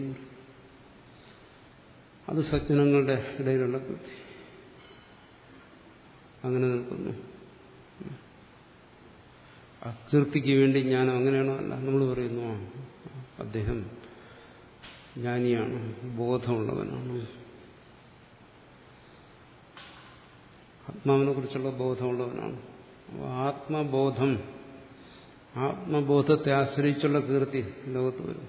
അത് സജ്ജനങ്ങളുടെ ഇടയിലുള്ള കീർത്തി അങ്ങനെ നിൽക്കുന്നു അകീർത്തിക്ക് വേണ്ടി ജ്ഞാനം അങ്ങനെയാണോ അല്ല നമ്മൾ പറയുന്നു അദ്ദേഹം ജ്ഞാനിയാണ് ബോധമുള്ളവനാണ് ആത്മാവിനെ കുറിച്ചുള്ള ബോധമുള്ളവനാണ് ആത്മബോധം ആത്മബോധത്തെ ആശ്രയിച്ചുള്ള കീർത്തി ലോകത്ത് വരും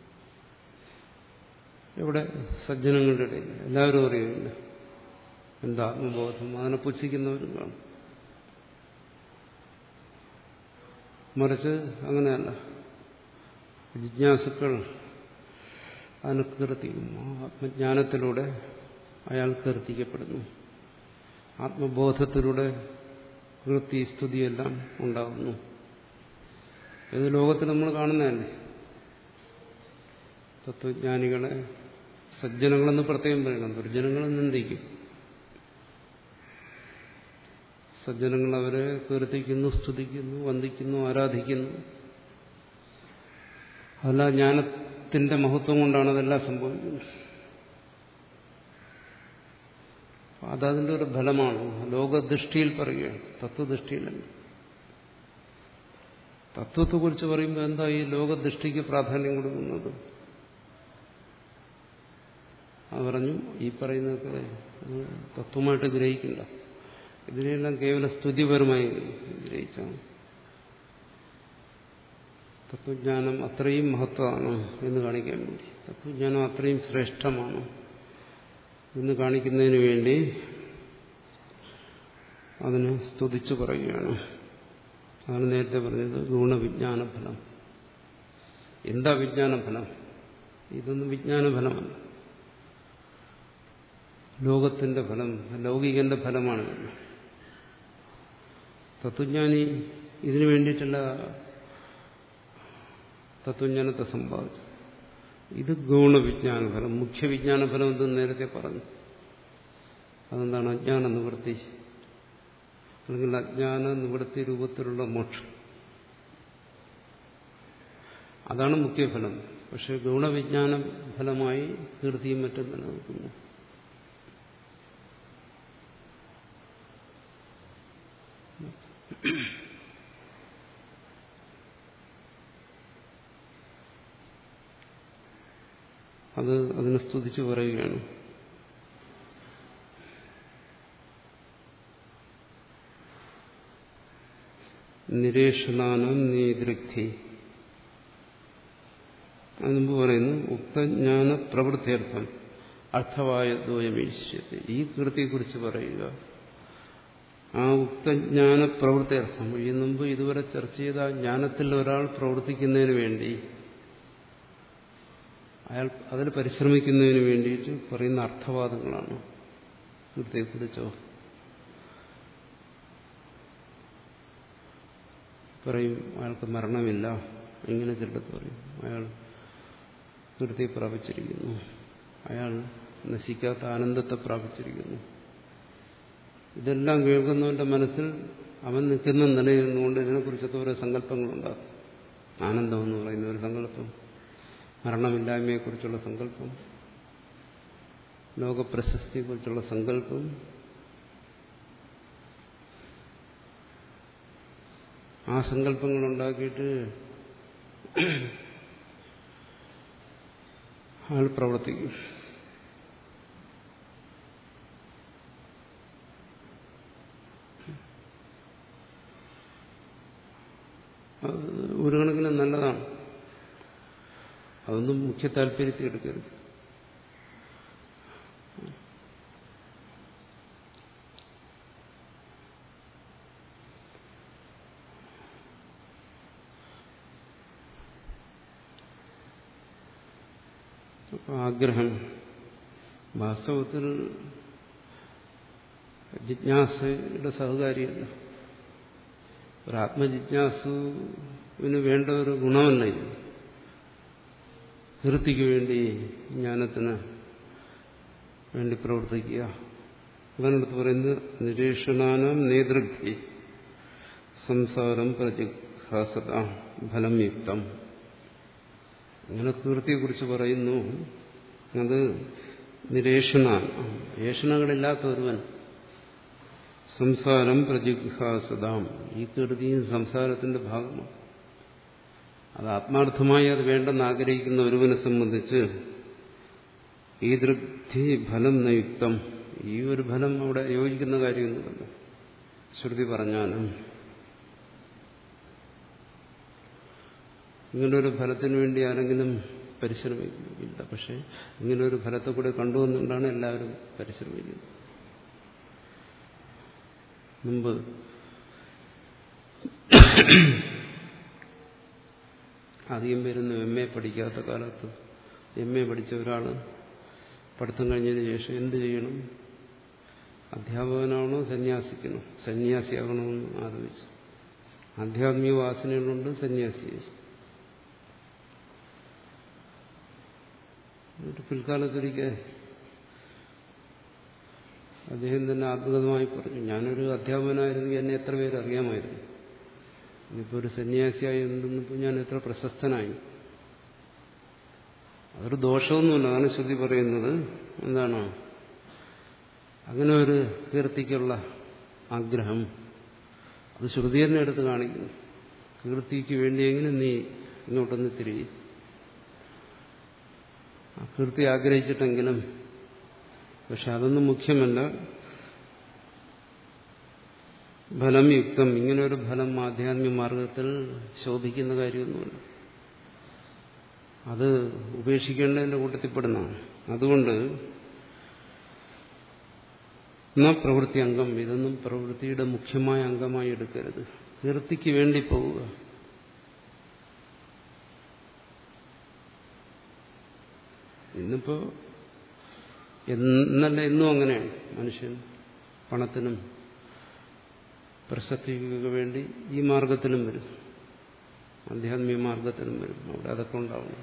ഇവിടെ സജ്ജനങ്ങളുടെ ഇടയിൽ എല്ലാവരും അറിയില്ല എന്താ ആത്മബോധം അതിനെ പുച്ഛിക്കുന്നവരും കാണും മറിച്ച് അങ്ങനെയല്ല ജിജ്ഞാസുക്കൾ അതിനെ കീർത്തിക്കും ആത്മജ്ഞാനത്തിലൂടെ അയാൾ കീർത്തിക്കപ്പെടുന്നു ആത്മബോധത്തിലൂടെ കീർത്തി സ്തുതിയെല്ലാം ഉണ്ടാകുന്നു ഇത് ലോകത്തിൽ നമ്മൾ കാണുന്നതല്ലേ തത്വജ്ഞാനികളെ സജ്ജനങ്ങളെന്ന് പ്രത്യേകം പറയണം ദുർജനങ്ങളെ നിന്ദിക്കും സജ്ജനങ്ങൾ അവരെ കീർത്തിക്കുന്നു സ്തുതിക്കുന്നു വന്ദിക്കുന്നു ആരാധിക്കുന്നു അതല്ല ജ്ഞാനത്തിന്റെ മഹത്വം കൊണ്ടാണ് അതെല്ലാം സംഭവിക്കുന്നത് അതതിൻ്റെ ഒരു ഫലമാണ് ലോകദൃഷ്ടിയിൽ പറയുകയാണ് തത്വദൃഷ്ടിയിലല്ല തത്വത്തെക്കുറിച്ച് പറയുമ്പോൾ എന്താ ഈ ലോകദൃഷ്ടിക്ക് പ്രാധാന്യം കൊടുക്കുന്നത് അത് പറഞ്ഞു ഈ പറയുന്നതൊക്കെ തത്വമായിട്ട് ഗ്രഹിക്കില്ല ഇതിനെല്ലാം കേവല സ്തുതിപരമായി ഗ്രഹിച്ചാണ് തത്വജ്ഞാനം അത്രയും മഹത്വമാണ് എന്ന് കാണിക്കാൻ വേണ്ടി തത്വജ്ഞാനം അത്രയും ശ്രേഷ്ഠമാണ് എന്ന് കാണിക്കുന്നതിന് വേണ്ടി അതിന് സ്തുതിച്ചു പറയുകയാണ് അതാണ് നേരത്തെ പറഞ്ഞത് ഗുണവിജ്ഞാനഫലം എന്താ വിജ്ഞാനഫലം ഇതൊന്നും വിജ്ഞാനഫലമല്ല ലോകത്തിന്റെ ഫലം ലൗകികന്റെ ഫലമാണ് തത്വജ്ഞാനി ഇതിനു വേണ്ടിയിട്ടല്ല തത്വജ്ഞാനത്തെ സമ്പാദിച്ചു ഇത് ഗുണവിജ്ഞാനഫലം മുഖ്യ വിജ്ഞാനഫലം എന്ന് നേരത്തെ പറഞ്ഞു അതെന്താണ് അജ്ഞാന നിവൃത്തി അല്ലെങ്കിൽ അജ്ഞാന നിവൃത്തി രൂപത്തിലുള്ള മോക്ഷം അതാണ് മുഖ്യഫലം പക്ഷെ ഗുണവിജ്ഞാന ഫലമായി കീർത്തിയും മറ്റും നിലനിൽക്കുന്നു അത് അതിനെ സ്തുതിച്ചു പറയുകയാണ് നിരേഷണാനം നീദൃഗ്ധി അതിനുമ്പ് പറയുന്നു ഉക്തജ്ഞാന പ്രവൃത്തിയർത്ഥം അർത്ഥവായ ദ്വയമീശ്യത്തെ ഈ കീർത്തിയെക്കുറിച്ച് പറയുക ആ ഉക്തജ്ഞാന പ്രവൃത്തി അർത്ഥം ഈ മുമ്പ് ഇതുവരെ ചർച്ച ചെയ്ത ആ ജ്ഞാനത്തിൽ ഒരാൾ പ്രവർത്തിക്കുന്നതിന് വേണ്ടി അയാൾ അതിൽ പരിശ്രമിക്കുന്നതിന് വേണ്ടിയിട്ട് പറയുന്ന അർത്ഥവാദങ്ങളാണ് കീർത്തിയെക്കുറിച്ചോ പറയും അയാൾക്ക് മരണമില്ല ഇങ്ങനെ ചിലടത്ത് പറയും അയാൾ കീർത്തി പ്രാപിച്ചിരിക്കുന്നു അയാൾ നശിക്കാത്ത ആനന്ദത്തെ പ്രാപിച്ചിരിക്കുന്നു ഇതെല്ലാം കേൾക്കുന്നവന്റെ മനസ്സിൽ അവൻ നിൽക്കുന്ന നിലയിൽ നിന്നുകൊണ്ട് ഇതിനെക്കുറിച്ചൊക്കെ ഓരോ സങ്കല്പങ്ങളുണ്ടാകും ആനന്ദം എന്ന് പറയുന്ന ഒരു സങ്കല്പം മരണമില്ലായ്മയെക്കുറിച്ചുള്ള സങ്കല്പം ലോകപ്രശസ്തിയെക്കുറിച്ചുള്ള സങ്കല്പം ആ സങ്കല്പങ്ങൾ ഉണ്ടാക്കിയിട്ട് ആൾ പ്രവർത്തിക്കും അത് ഒരു കണക്കിന് നല്ലതാണ് അതൊന്നും മുഖ്യ താല്പര്യത്തിൽ എടുക്കരുത് ആഗ്രഹം വാസ്തവത്തിൽ ജിജ്ഞാസയുടെ സഹകാരിയല്ല ഒരു ആത്മജിജ്ഞാസുവിന് വേണ്ട ഒരു ഗുണമല്ല ഇത് കീർത്തിക്ക് വേണ്ടി ജ്ഞാനത്തിന് വേണ്ടി പ്രവർത്തിക്കുക അതിനടുത്ത് പറയുന്നത് നിരീക്ഷണാനം നേതൃഗ്ധി സംസാരം പ്രജിഹാസത ഫലം യുക്തം അങ്ങനെ കീർത്തിയെക്കുറിച്ച് പറയുന്നു അത് നിരേഷണാണ് ഏഷണകളില്ലാത്ത ഒരുവൻ സംസാരം പ്രജിഹാസതാം ഈ കീർത്തിയും സംസാരത്തിന്റെ ഭാഗമാണ് അത് ആത്മാർത്ഥമായി അത് വേണ്ടെന്ന് ആഗ്രഹിക്കുന്ന ഒരുവനെ സംബന്ധിച്ച് ഈ ദൃഗ്ധി ഫലം നയുക്തം ഈ ഒരു ഫലം അവിടെ യോജിക്കുന്ന കാര്യമൊന്നുമല്ല ശ്രുതി പറഞ്ഞാലും ഇങ്ങനൊരു ഫലത്തിന് വേണ്ടി ആരെങ്കിലും പരിശ്രമിക്കില്ല പക്ഷെ ഇങ്ങനൊരു ഫലത്തെ കൂടെ കണ്ടുവന്നുകൊണ്ടാണ് എല്ലാവരും പരിശ്രമിക്കുന്നത് മുമ്പ് അധികം പേരൊന്നും എം എ പഠിക്കാത്ത കാലത്ത് എം എ പഠിച്ച ഒരാൾ പഠിത്തം കഴിഞ്ഞതിന് ശേഷം എന്ത് ചെയ്യണം അധ്യാപകനാണോ സന്യാസിക്കണോ സന്യാസിയാകണമെന്ന് ആലോചിച്ചു ആധ്യാത്മിക വാസനകളുണ്ട് സന്യാസിയായി പിൽക്കാലത്തൊരിക്കൽ അദ്ദേഹം തന്നെ അത്ഭുതമായി പറഞ്ഞു ഞാനൊരു അധ്യാപകനായിരുന്നെങ്കിൽ എന്നെ എത്ര പേര് അറിയാമായിരുന്നു ഇനിയിപ്പോൾ ഒരു സന്യാസിയായി എന്തെന്നിപ്പോൾ ഞാൻ എത്ര പ്രശസ്തനായി അതൊരു ദോഷമൊന്നുമില്ല അതാണ് ശ്രുതി പറയുന്നത് എന്താണ് അങ്ങനെ ഒരു കീർത്തിക്കുള്ള ആഗ്രഹം അത് ശ്രുതി തന്നെ എടുത്ത് കാണിക്കുന്നു കീർത്തിക്ക് വേണ്ടിയെങ്കിലും നീ ഇങ്ങോട്ടൊന്ന് തിരികെ ആ കീർത്തി ആഗ്രഹിച്ചിട്ടെങ്കിലും പക്ഷെ അതൊന്നും മുഖ്യമല്ല ഫലം യുക്തം ഇങ്ങനൊരു ഫലം ആധ്യാത്മിക മാർഗത്തിൽ ശോഭിക്കുന്ന കാര്യമൊന്നുമില്ല അത് ഉപേക്ഷിക്കേണ്ടതിന്റെ കൂട്ടത്തിൽപ്പെടുന്നതാണ് അതുകൊണ്ട് എന്നാ പ്രവൃത്തി അംഗം ഇതൊന്നും പ്രവൃത്തിയുടെ മുഖ്യമായ അംഗമായി എടുക്കരുത് കീർത്തിക്ക് വേണ്ടി പോവുക ഇന്നിപ്പോ എന്നല്ല എന്നും അങ്ങനെയാണ് മനുഷ്യൻ പണത്തിനും പ്രശസ്തിക്കൊക്കെ വേണ്ടി ഈ മാർഗത്തിലും വരും ആധ്യാത്മിക മാർഗത്തിലും വരും അവിടെ അതൊക്കെ ഉണ്ടാവണം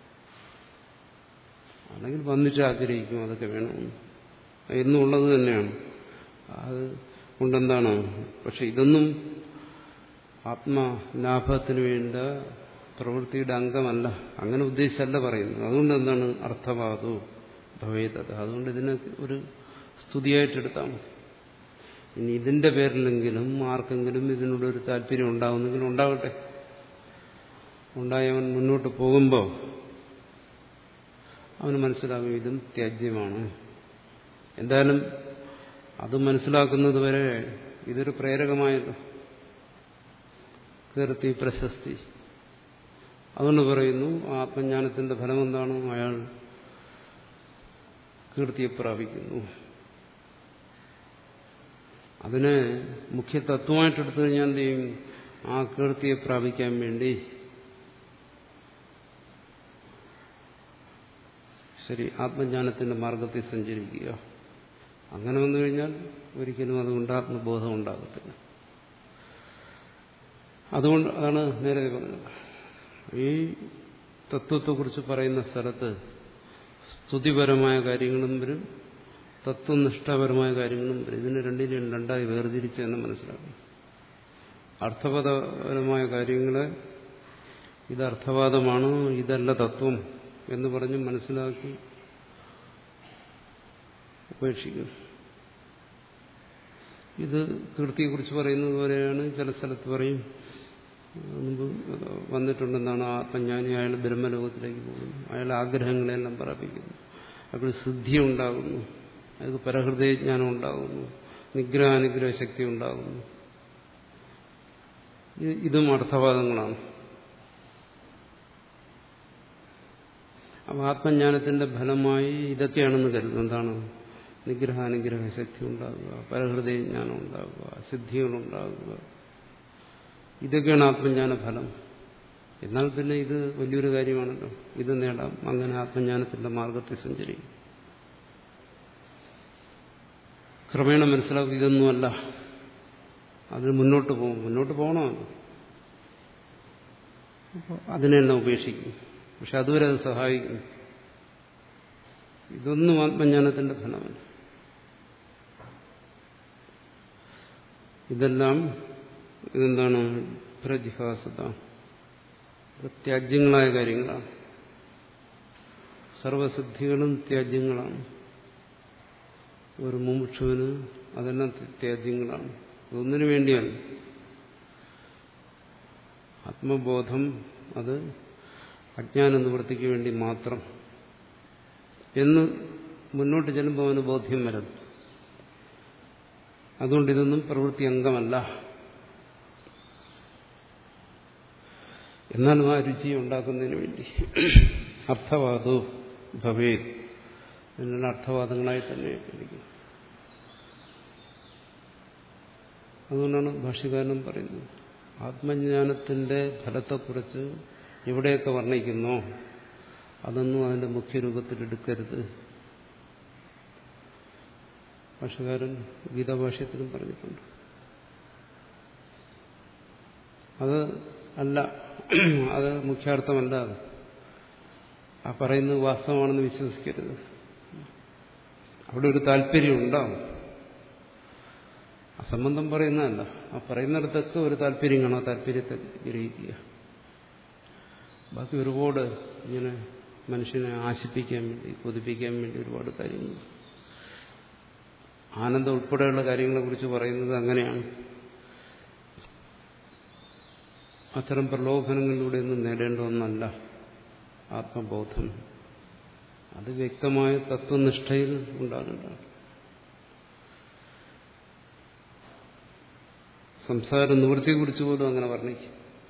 അല്ലെങ്കിൽ വന്നിട്ട് ആഗ്രഹിക്കും അതൊക്കെ വേണം എന്നുള്ളത് തന്നെയാണ് അത് കൊണ്ടെന്താണ് പക്ഷെ ഇതൊന്നും ആത്മലാഭത്തിന് വേണ്ട പ്രവൃത്തിയുടെ അംഗമല്ല അങ്ങനെ ഉദ്ദേശിച്ചല്ല പറയുന്നത് അതുകൊണ്ട് എന്താണ് അർത്ഥവാദവും ഭവേദത അതുകൊണ്ട് ഇതിനെ ഒരു സ്തുതിയായിട്ടെടുത്താൽ മതി ഇനി ഇതിന്റെ പേരിലെങ്കിലും ആർക്കെങ്കിലും ഇതിനോടൊരു താല്പര്യം ഉണ്ടാവുന്നെങ്കിൽ ഉണ്ടാവട്ടെ ഉണ്ടായവൻ മുന്നോട്ട് പോകുമ്പോൾ അവന് മനസ്സിലാകും ഇതും ത്യാജ്യമാണ് എന്തായാലും അത് മനസ്സിലാക്കുന്നത് വരെ ഇതൊരു പ്രേരകമായല്ലോ കീർത്തി പ്രശസ്തി അതുകൊണ്ട് പറയുന്നു ആത്മജ്ഞാനത്തിന്റെ ഫലം എന്താണ് അയാൾ കീർത്തിയെ പ്രാപിക്കുന്നു അതിനെ മുഖ്യ തത്വമായിട്ടെടുത്തു കഴിഞ്ഞാൽ എന്ത് ചെയ്യും ആ കീർത്തിയെ പ്രാപിക്കാൻ വേണ്ടി ശരി ആത്മജ്ഞാനത്തിന്റെ മാർഗത്തിൽ സഞ്ചരിക്കുക അങ്ങനെ വന്നു കഴിഞ്ഞാൽ ഒരിക്കലും അതുകൊണ്ട് ആത്മബോധം ഉണ്ടാകത്തില്ല അതുകൊണ്ട് അതാണ് നേരത്തെ പറഞ്ഞത് ഈ തത്വത്തെക്കുറിച്ച് പറയുന്ന സ്ഥലത്ത് സ്തുതിപരമായ കാര്യങ്ങളും വരും തത്വനിഷ്ഠാപരമായ കാര്യങ്ങളും വരും ഇതിന് രണ്ടിനെയും രണ്ടായി വേർതിരിച്ച് എന്ന് മനസ്സിലാക്കണം അർത്ഥപരമായ കാര്യങ്ങളെ ഇത് അർത്ഥവാദമാണ് ഇതല്ല തത്വം എന്ന് പറഞ്ഞ് മനസ്സിലാക്കി ഉപേക്ഷിക്കും ഇത് കീർത്തിയെക്കുറിച്ച് പറയുന്നത് പോലെയാണ് ചില സ്ഥലത്ത് പറയും മുമ്പ് വന്നിട്ടുണ്ടെന്നാണ് ആത്മജ്ഞാനി അയാൾ ബ്രഹ്മലോകത്തിലേക്ക് പോകുന്നു അയാൾ ആഗ്രഹങ്ങളെല്ലാം പറപ്പിക്കുന്നു അപ്പോൾ സിദ്ധി ഉണ്ടാകുന്നു അയാൾക്ക് പരഹൃദയജ്ഞാനം ഉണ്ടാകുന്നു നിഗ്രഹാനുഗ്രഹ ശക്തി ഉണ്ടാകുന്നു ഇതും അർത്ഥവാദങ്ങളാണ് അപ്പോൾ ആത്മജ്ഞാനത്തിന്റെ ഫലമായി ഇതൊക്കെയാണെന്ന് കരുതുന്നു എന്താണ് നിഗ്രഹാനുഗ്രഹ ശക്തി ഉണ്ടാകുക പരഹൃദയജ്ഞാനം ഉണ്ടാകുക സിദ്ധികളുണ്ടാകുക ഇതൊക്കെയാണ് ആത്മജ്ഞാന ഫലം എന്നാൽ പിന്നെ ഇത് വലിയൊരു കാര്യമാണല്ലോ ഇത് നേടാം അങ്ങനെ ആത്മജ്ഞാനത്തിന്റെ മാർഗത്തിൽ സഞ്ചരിക്കും ക്രമേണ മനസ്സിലാക്കും ഇതൊന്നുമല്ല അതിന് മുന്നോട്ട് പോകും മുന്നോട്ട് പോകണമല്ലോ അപ്പോൾ അതിനെ തന്നെ ഉപേക്ഷിക്കും പക്ഷെ അതുവരെ അത് സഹായിക്കും ഇതൊന്നും ആത്മജ്ഞാനത്തിന്റെ ഫലമല്ല ഇതെല്ലാം ഇതെന്താണ് പ്രജിഹാസത ഇത് ത്യാജ്യങ്ങളായ കാര്യങ്ങളാണ് സർവസിദ്ധികളും ത്യാജ്യങ്ങളാണ് ഒരു മുമുക്ഷുവിന് അതെല്ലാം ത്യാജ്യങ്ങളാണ് ഇതൊന്നിനു വേണ്ടിയാണ് ആത്മബോധം അത് അജ്ഞാന നിവൃത്തിക്ക് വേണ്ടി മാത്രം എന്ന് മുന്നോട്ട് ചെല്ലുമ്പോൾ അവന് ബോധ്യം വരുന്നു അതുകൊണ്ട് ഇതൊന്നും പ്രവൃത്തി അംഗമല്ല എന്നാലും ആ രുചി ഉണ്ടാക്കുന്നതിന് വേണ്ടി അർത്ഥവാദോ ഭവേ ഇതിനുള്ള അർത്ഥവാദങ്ങളായി തന്നെ ഇരിക്കും അതുകൊണ്ടാണ് ഭാഷ്യകാരനും പറയുന്നത് ആത്മജ്ഞാനത്തിന്റെ ഫലത്തെക്കുറിച്ച് എവിടെയൊക്കെ വർണ്ണിക്കുന്നോ അതൊന്നും അതിന്റെ മുഖ്യരൂപത്തിൽ എടുക്കരുത് ഭാഷകാരൻ ഗീതാഭാഷ്യത്തിലും പറഞ്ഞിട്ടുണ്ട് അത് അല്ല അത് മുഖ്യാർത്ഥമല്ല അത് ആ പറയുന്നത് വാസ്തവമാണെന്ന് വിശ്വസിക്കരുത് അവിടെ ഒരു താല്പര്യം ഉണ്ടാവും അസംബന്ധം പറയുന്നതല്ല ആ പറയുന്നിടത്തൊക്കെ ഒരു താല്പര്യം കാണും ആ താല്പര്യത്തെ ഗ്രഹിക്കുക ബാക്കി ഒരുപാട് ഇങ്ങനെ മനുഷ്യനെ ആശിപ്പിക്കാൻ വേണ്ടി കൊതിപ്പിക്കാൻ വേണ്ടി ഒരുപാട് കാര്യങ്ങൾ ആനന്ദം ഉൾപ്പെടെയുള്ള കാര്യങ്ങളെക്കുറിച്ച് പറയുന്നത് അങ്ങനെയാണ് അത്തരം പ്രലോഭനങ്ങളിലൂടെ ഒന്നും നേടേണ്ട ഒന്നല്ല ആത്മബോധം അത് വ്യക്തമായ തത്വനിഷ്ഠയിൽ ഉണ്ടാകേണ്ടതാണ് സംസാര നിവൃത്തിയെക്കുറിച്ച് പോലും അങ്ങനെ വർണ്ണിക്കും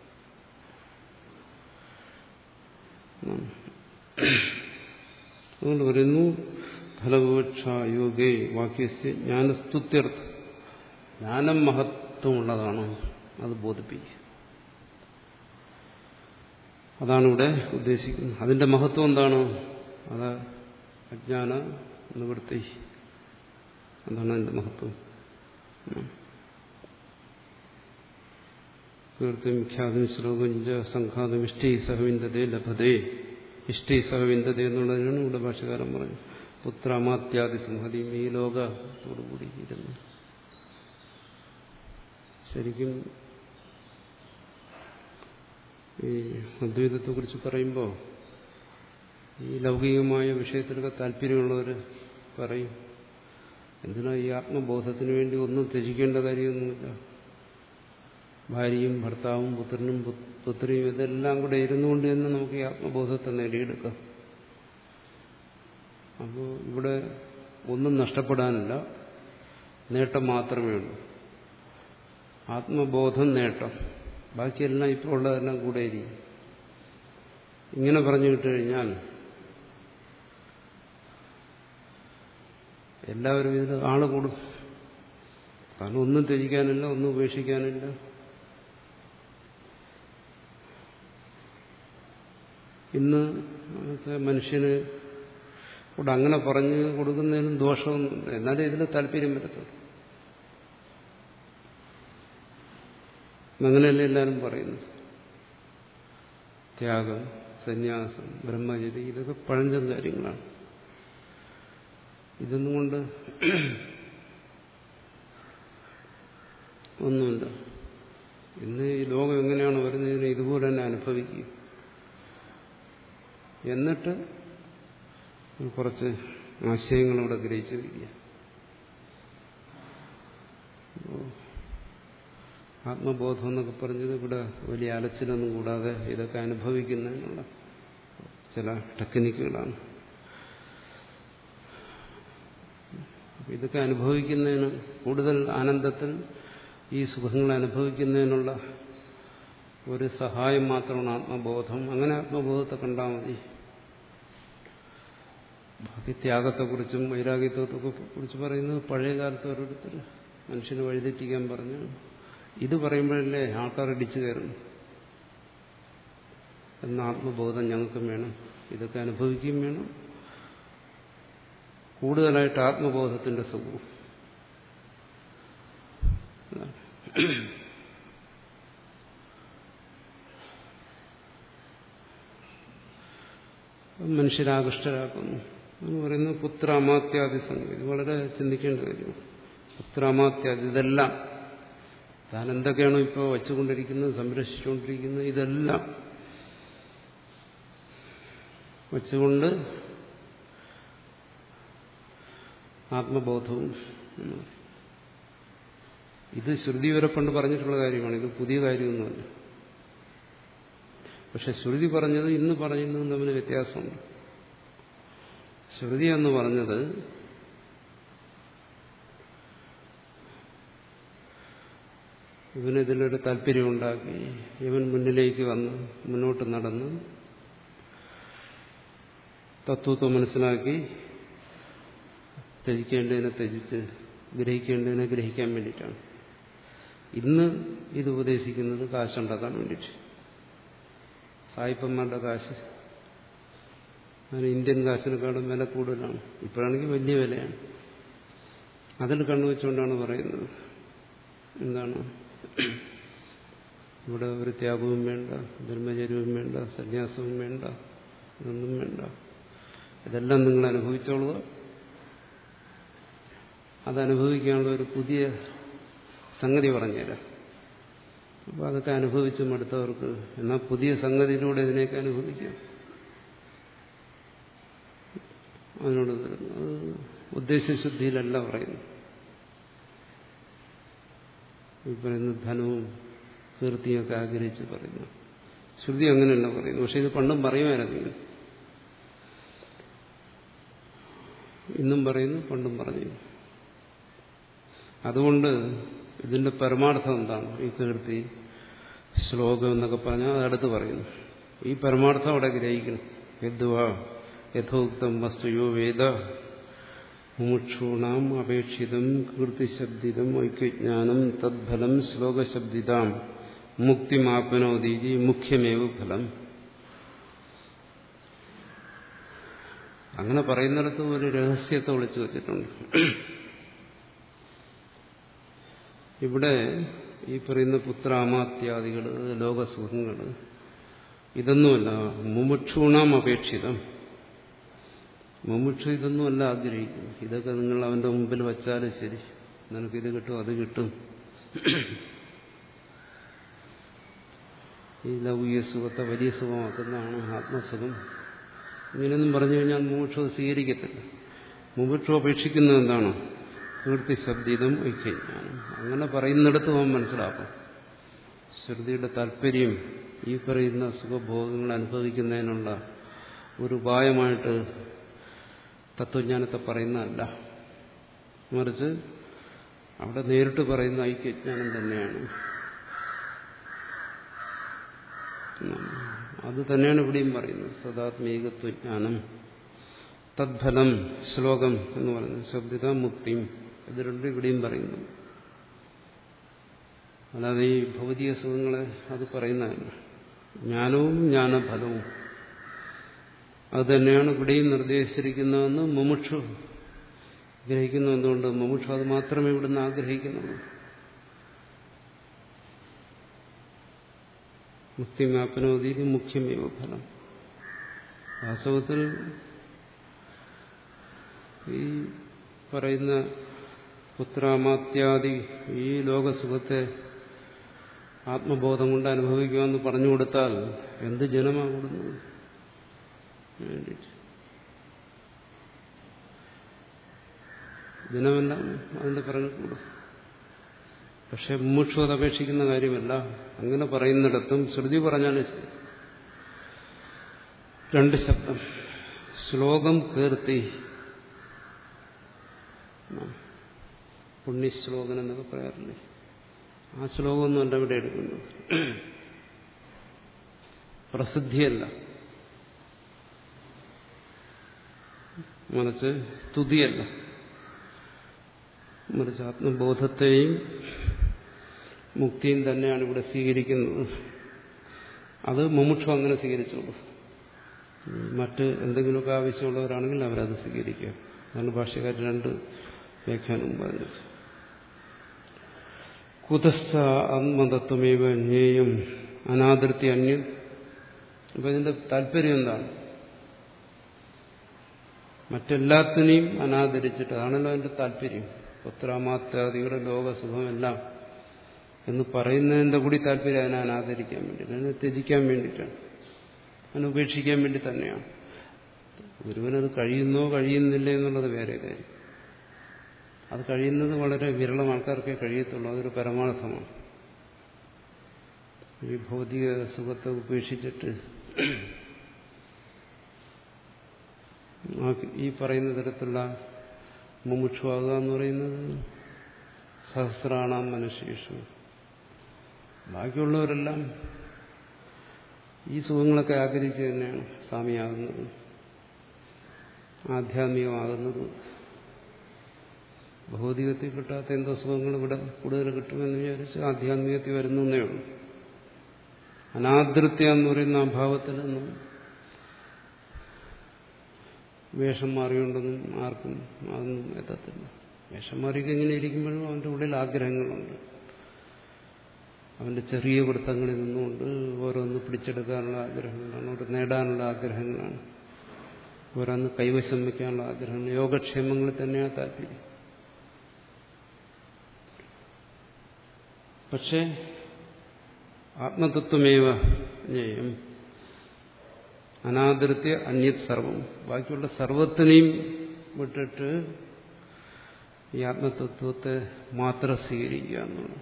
അതുകൊണ്ട് പറയുന്നു ഫലവിവക്ഷ യോഗേ വാക്യസ്യ ജ്ഞാനസ്തുത്യർത്ഥ ജ്ഞാനം മഹത്വമുള്ളതാണ് അത് ബോധിപ്പിക്കുക അതാണ് ഇവിടെ ഉദ്ദേശിക്കുന്നത് അതിന്റെ മഹത്വം എന്താണ് അത് അജ്ഞാന നിവൃത്തി അതാണ് അതിന്റെ മഹത്വം കീർത്തിമിഖ്യാതം ശ്ലോകഞ്ച സംഘാതം ഇഷ്ടീ സഹവിന്ദതേ ലഭതേ ഇഷ്ടീ സഹവിന്ദത എന്നുള്ളതിനാണ് ഇവിടെ ഭാഷകാരൻ പറഞ്ഞു പുത്രമാത്യാദി സംഹതിയും ഈ ലോകത്തോടുകൂടി ഇരുന്നു ശരിക്കും ഈ അദ്വൈതത്തെക്കുറിച്ച് പറയുമ്പോൾ ഈ ലൗകികമായ വിഷയത്തിലൊക്കെ താല്പര്യമുള്ളവർ പറയും എന്തിനാ ഈ ആത്മബോധത്തിന് വേണ്ടി ഒന്നും ത്യജിക്കേണ്ട കാര്യമൊന്നുമില്ല ഭാര്യയും ഭർത്താവും പുത്രനും പുത്രിയും ഇതെല്ലാം കൂടെ ഇരുന്നുകൊണ്ട് തന്നെ നമുക്ക് ഈ ആത്മബോധത്തെ നേടിയെടുക്കാം അപ്പോൾ ഇവിടെ ഒന്നും നഷ്ടപ്പെടാനില്ല നേട്ടം മാത്രമേ ഉള്ളൂ ആത്മബോധം നേട്ടം ബാക്കിയെല്ലാം ഇപ്പോൾ ഉള്ളതെല്ലാം കൂടെ ഇരിക്കും ഇങ്ങനെ പറഞ്ഞു വിട്ടു കഴിഞ്ഞാൽ എല്ലാവരും ഇതിൽ ആള് കൂടും കാരണം ഒന്നും ത്യജിക്കാനില്ല ഒന്നും ഉപേക്ഷിക്കാനില്ല ഇന്ന് മനുഷ്യന് ഇവിടെ അങ്ങനെ പറഞ്ഞു കൊടുക്കുന്നതിനും ദോഷമൊന്നും എന്നാലും ഇതിൽ താല്പര്യം വരത്തുള്ളൂ അങ്ങനെയല്ല എല്ലാവരും പറയുന്നു ത്യാഗം സന്യാസം ബ്രഹ്മചരി ഇതൊക്കെ പഴഞ്ചൻ കാര്യങ്ങളാണ് ഇതൊന്നും കൊണ്ട് ഒന്നുമില്ല ഇന്ന് ഈ ലോകം എങ്ങനെയാണ് വരുന്നതിന് ഇതുപോലെ തന്നെ അനുഭവിക്കുക എന്നിട്ട് കുറച്ച് ആശയങ്ങളിവിടെ ഗ്രഹിച്ചു വയ്ക്കുക ആത്മബോധം എന്നൊക്കെ പറഞ്ഞത് ഇവിടെ വലിയ അലച്ചിലൊന്നും കൂടാതെ ഇതൊക്കെ അനുഭവിക്കുന്നതിനുള്ള ചില ടെക്നിക്കുകളാണ് ഇതൊക്കെ അനുഭവിക്കുന്നതിന് കൂടുതൽ ആനന്ദത്തിൽ ഈ സുഖങ്ങൾ അനുഭവിക്കുന്നതിനുള്ള ഒരു സഹായം മാത്രമാണ് ആത്മബോധം അങ്ങനെ ആത്മബോധത്തെ കണ്ടാൽ മതി ബാക്കി ത്യാഗത്തെക്കുറിച്ചും വൈരാഗ്യത്വത്തെ കുറിച്ച് പറയുന്നത് പഴയ കാലത്ത് ഓരോരുത്തർ മനുഷ്യനെ വഴിതെറ്റിക്കാൻ പറഞ്ഞു ഇത് പറയുമ്പോഴല്ലേ ആൾക്കാർ ഇടിച്ചു കയറുന്നു എന്ന ആത്മബോധം ഞങ്ങൾക്കും വേണം ഇതൊക്കെ അനുഭവിക്കുകയും വേണം കൂടുതലായിട്ട് ആത്മബോധത്തിന്റെ സുഖവും മനുഷ്യരാകൃഷ്ടരാക്കുന്നു എന്ന് പറയുന്നത് പുത്ര അമാത്യാദി സംഘം ഇത് വളരെ ചിന്തിക്കേണ്ട കാര്യമാണ് പുത്ര അമാത്യാദി ഇതെല്ലാം താൻ എന്തൊക്കെയാണോ ഇപ്പോൾ വച്ചുകൊണ്ടിരിക്കുന്നത് സംരക്ഷിച്ചുകൊണ്ടിരിക്കുന്നത് ഇതെല്ലാം വച്ചുകൊണ്ട് ആത്മബോധവും ഇത് ശ്രുതി വരെ പണ്ട് പറഞ്ഞിട്ടുള്ള കാര്യമാണ് ഇത് പുതിയ കാര്യമൊന്നുമല്ല പക്ഷെ ശ്രുതി പറഞ്ഞത് ഇന്ന് പറയുന്നതും തമ്മിൽ വ്യത്യാസമുണ്ട് ശ്രുതി എന്ന് പറഞ്ഞത് ഇവനിതിലൊരു താല്പര്യമുണ്ടാക്കി ഇവൻ മുന്നിലേക്ക് വന്ന് മുന്നോട്ട് നടന്ന് തത്വത്തെ മനസ്സിലാക്കി ത്യജിക്കേണ്ടതിനെ ത്യജിച്ച് ഗ്രഹിക്കേണ്ടതിനെ ഗ്രഹിക്കാൻ വേണ്ടിയിട്ടാണ് ഇന്ന് ഇത് ഉപദേശിക്കുന്നത് കാശുണ്ടാക്കാൻ വേണ്ടിയിട്ട് സായിപ്പന്മാരുടെ കാശ് അതിന് ഇന്ത്യൻ കാശിനെക്കാളും വില കൂടുതലാണ് ഇപ്പോഴാണെങ്കിൽ വലിയ വിലയാണ് അതിൽ കണ്ണുവെച്ചുകൊണ്ടാണ് പറയുന്നത് എന്താണ് ഇവിടെ ഒരു ത്യാഗവും വേണ്ട ബ്രഹ്മചര്യവും വേണ്ട സന്യാസവും വേണ്ട ഇതൊന്നും വേണ്ട ഇതെല്ലാം നിങ്ങൾ അനുഭവിച്ചോളുക അതനുഭവിക്കാനുള്ള ഒരു പുതിയ സംഗതി പറഞ്ഞുതരാം അപ്പോൾ അതൊക്കെ അനുഭവിച്ച് മടുത്തവർക്ക് എന്നാൽ പുതിയ സംഗതിയിലൂടെ ഇതിനെയൊക്കെ അനുഭവിക്കാം അതിനോട് വരുന്നു അത് ഉദ്ദേശശുദ്ധിയിലല്ല പറയുന്നു ഈ പറയുന്ന ധനവും കീർത്തിയൊക്കെ ആഗ്രഹിച്ച് പറയുന്നു ശ്രുതി അങ്ങനെയല്ല പറയുന്നു പക്ഷെ ഇത് പണ്ടും പറയുമായിരുന്നു ഇന്നും പറയുന്നു പണ്ടും പറഞ്ഞു അതുകൊണ്ട് ഇതിന്റെ പരമാർത്ഥം എന്താണ് ഈ കീർത്തി ശ്ലോകം എന്നൊക്കെ പറഞ്ഞാൽ അതടുത്ത് പറയുന്നു ഈ പരമാർത്ഥം അവിടെ ഗ്രഹിക്കണം യദ്വ യഥോക്തം വസ്തുയോ വേദ മുമുക്ഷൂണാം അപേക്ഷിതം കീർത്തിശബ്ദിതം ഐക്യജ്ഞാനം തദ്ഫലം ശ്ലോകശബ്ദിതാം മുക്തിമാപ്നോദീതി മുഖ്യമേവ ഫലം അങ്ങനെ പറയുന്നിടത്ത് ഒരു രഹസ്യത്തെ വിളിച്ചു വച്ചിട്ടുണ്ട് ഇവിടെ ഈ പറയുന്ന പുത്രാമാത്യാദികൾ ലോകസുഖങ്ങൾ ഇതൊന്നുമല്ല മുമുക്ഷൂണാം അപേക്ഷിതം മുമുക്ഷു ഇതൊന്നുമല്ല ആഗ്രഹിക്കുന്നു ഇതൊക്കെ നിങ്ങൾ അവന്റെ മുമ്പിൽ വച്ചാലും ശരി നിനക്കിത് കിട്ടും അത് കിട്ടും ഈ ലൗകിക സുഖത്തെ വലിയ സുഖമാക്കുന്നതാണ് ആത്മസുഖം ഇങ്ങനെയൊന്നും പറഞ്ഞു കഴിഞ്ഞാൽ മുമുക്ഷു സ്വീകരിക്കത്തില്ല മുമുക്ഷു അപേക്ഷിക്കുന്നത് എന്താണ് കീർത്തി ശബ്ദിതം ഐക്യജ്ഞാനം അങ്ങനെ പറയുന്നിടത്ത് അവൻ മനസ്സിലാക്കും ശ്രുതിയുടെ താല്പര്യം ഈ പറയുന്ന സുഖഭോഗങ്ങൾ അനുഭവിക്കുന്നതിനുള്ള ഒരു ഉപായമായിട്ട് തത്വജ്ഞാനത്തെ പറയുന്നതല്ല മറിച്ച് അവിടെ നേരിട്ട് പറയുന്ന ഐക്യജ്ഞാനം തന്നെയാണ് അത് തന്നെയാണ് ഇവിടെയും പറയുന്നത് സദാത്മീകത്വജ്ഞാനം തദ്ഫലം ശ്ലോകം എന്ന് പറയുന്നത് ശബ്ദിത മുക്തിയും ഇത് രണ്ടും ഇവിടെയും പറയുന്നു അല്ലാതെ ഈ ഭൗതിക സുഖങ്ങളെ അത് പറയുന്നതല്ല ജ്ഞാനവും ജ്ഞാനഫലവും അത് തന്നെയാണ് ഇവിടെയും നിർദ്ദേശിച്ചിരിക്കുന്നതെന്ന് മുമുക്ഷു ഗ്രഹിക്കുന്നു എന്തുകൊണ്ട് മുമുക്ഷു അത് മാത്രമേ ഇവിടുന്ന് ആഗ്രഹിക്കുന്നുള്ളൂ മുക്തിമാപ്പനോദി മുഖ്യമേവ ഫലം വാസ്തവത്തിൽ ഈ പറയുന്ന പുത്രാമാത്യാദി ഈ ലോകസുഖത്തെ ആത്മബോധം കൊണ്ട് അനുഭവിക്കുമെന്ന് പറഞ്ഞു കൊടുത്താൽ എന്ത് ജനമാണ് കൊടുക്കുന്നത് വേണ്ടിയിട്ട് ജനമെല്ലാം അതിന്റെ പിറകെ കൂടും പക്ഷെ മുമുക്ഷു അത് അപേക്ഷിക്കുന്ന കാര്യമല്ല അങ്ങനെ പറയുന്നിടത്തും ശ്രുതി പറഞ്ഞാൽ ശരി രണ്ട് ശബ്ദം ശ്ലോകം കീർത്തി പുണ്യശ്ലോകൻ എന്നൊക്കെ പറയാറില്ലേ ആ ശ്ലോകമൊന്നും അല്ല ഇവിടെ എടുക്കുന്നത് പ്രസിദ്ധിയല്ല മറിച്ച് സ്തുതിയല്ല മറിച്ച് ആത്മബോധത്തെയും മുക്തിയും തന്നെയാണ് ഇവിടെ സ്വീകരിക്കുന്നത് അത് മുമുക്ഷു അങ്ങനെ സ്വീകരിച്ചോളൂ മറ്റ് എന്തെങ്കിലുമൊക്കെ ആവശ്യമുള്ളവരാണെങ്കിൽ അവരത് സ്വീകരിക്കുക അതാണ് ഭാഷ്യക്കാർ രണ്ട് വ്യാഖ്യാനം പറഞ്ഞത് കുതസ്ഥ ആത്മതത്വമേവ ജ്ഞേയം അനാദൃത്തി അന്യം അപ്പൊ ഇതിന്റെ താല്പര്യം എന്താണ് മറ്റെല്ലാത്തിനെയും അനാദരിച്ചിട്ട് അതാണല്ലോ അതിന്റെ താല്പര്യം പുത്രാമാത്യാദികളുടെ ലോകസുഖമെല്ലാം എന്ന് പറയുന്നതിന്റെ കൂടി താല്പര്യം അതിനെ അനാദരിക്കാൻ വേണ്ടിയിട്ട് അതിനെ ത്യജിക്കാൻ വേണ്ടിയിട്ടാണ് അതിനെ ഉപേക്ഷിക്കാൻ വേണ്ടി തന്നെയാണ് ഒരുവനത് കഴിയുന്നോ കഴിയുന്നില്ല എന്നുള്ളത് വേറെ കാര്യം അത് കഴിയുന്നത് വളരെ വിരളം ആൾക്കാർക്കേ കഴിയത്തുള്ളൂ അതൊരു പരമാർത്ഥമാണ് ഈ ഭൗതിക സുഖത്തെ ഉപേക്ഷിച്ചിട്ട് ഈ പറയുന്ന തരത്തിലുള്ള മുമുക്ഷുവാകുക എന്ന് പറയുന്നത് സഹസ്രാണാം മനുഷ്യേഷു ബാക്കിയുള്ളവരെല്ലാം ഈ സുഖങ്ങളൊക്കെ ആഗ്രഹിച്ച് തന്നെയാണ് സ്വാമിയാകുന്നത് ആധ്യാത്മികമാകുന്നത് ഭൗതികത്തിൽ കിട്ടാത്ത എന്തോ സുഖങ്ങൾ ഇവിടെ കൂടുതൽ കിട്ടുമെന്ന് വിചാരിച്ച് ആധ്യാത്മികത്തിൽ വരുന്നേ ഉള്ളൂ അനാദൃത്യ എന്ന് പറയുന്ന ആ ഭാവത്തിൽ നിന്നും വേഷം മാറിയുണ്ടെന്നും ആർക്കും അതൊന്നും എത്തത്തില്ല വേഷം മാറിയൊക്കെ ഇങ്ങനെ ഇരിക്കുമ്പോഴും അവൻ്റെ ഉള്ളിൽ ആഗ്രഹങ്ങളുണ്ട് അവന്റെ ചെറിയ വൃത്തങ്ങളിൽ നിന്നുകൊണ്ട് ഓരോന്ന് പിടിച്ചെടുക്കാനുള്ള ആഗ്രഹങ്ങളാണ് ഓരോ നേടാനുള്ള ആഗ്രഹങ്ങളാണ് ഓരോന്ന് കൈവശം വയ്ക്കാനുള്ള ആഗ്രഹങ്ങൾ യോഗക്ഷേമങ്ങളിൽ തന്നെയാണ് താല്പര്യം പക്ഷേ ആത്മതത്വമേവ ജ്ഞേയം അനാദൃത്യ അന്യത് സർവം ബാക്കിയുള്ള സർവത്തിനെയും വിട്ടിട്ട് ഈ ആത്മതത്വത്തെ മാത്രം സ്വീകരിക്കുക എന്നുള്ളത്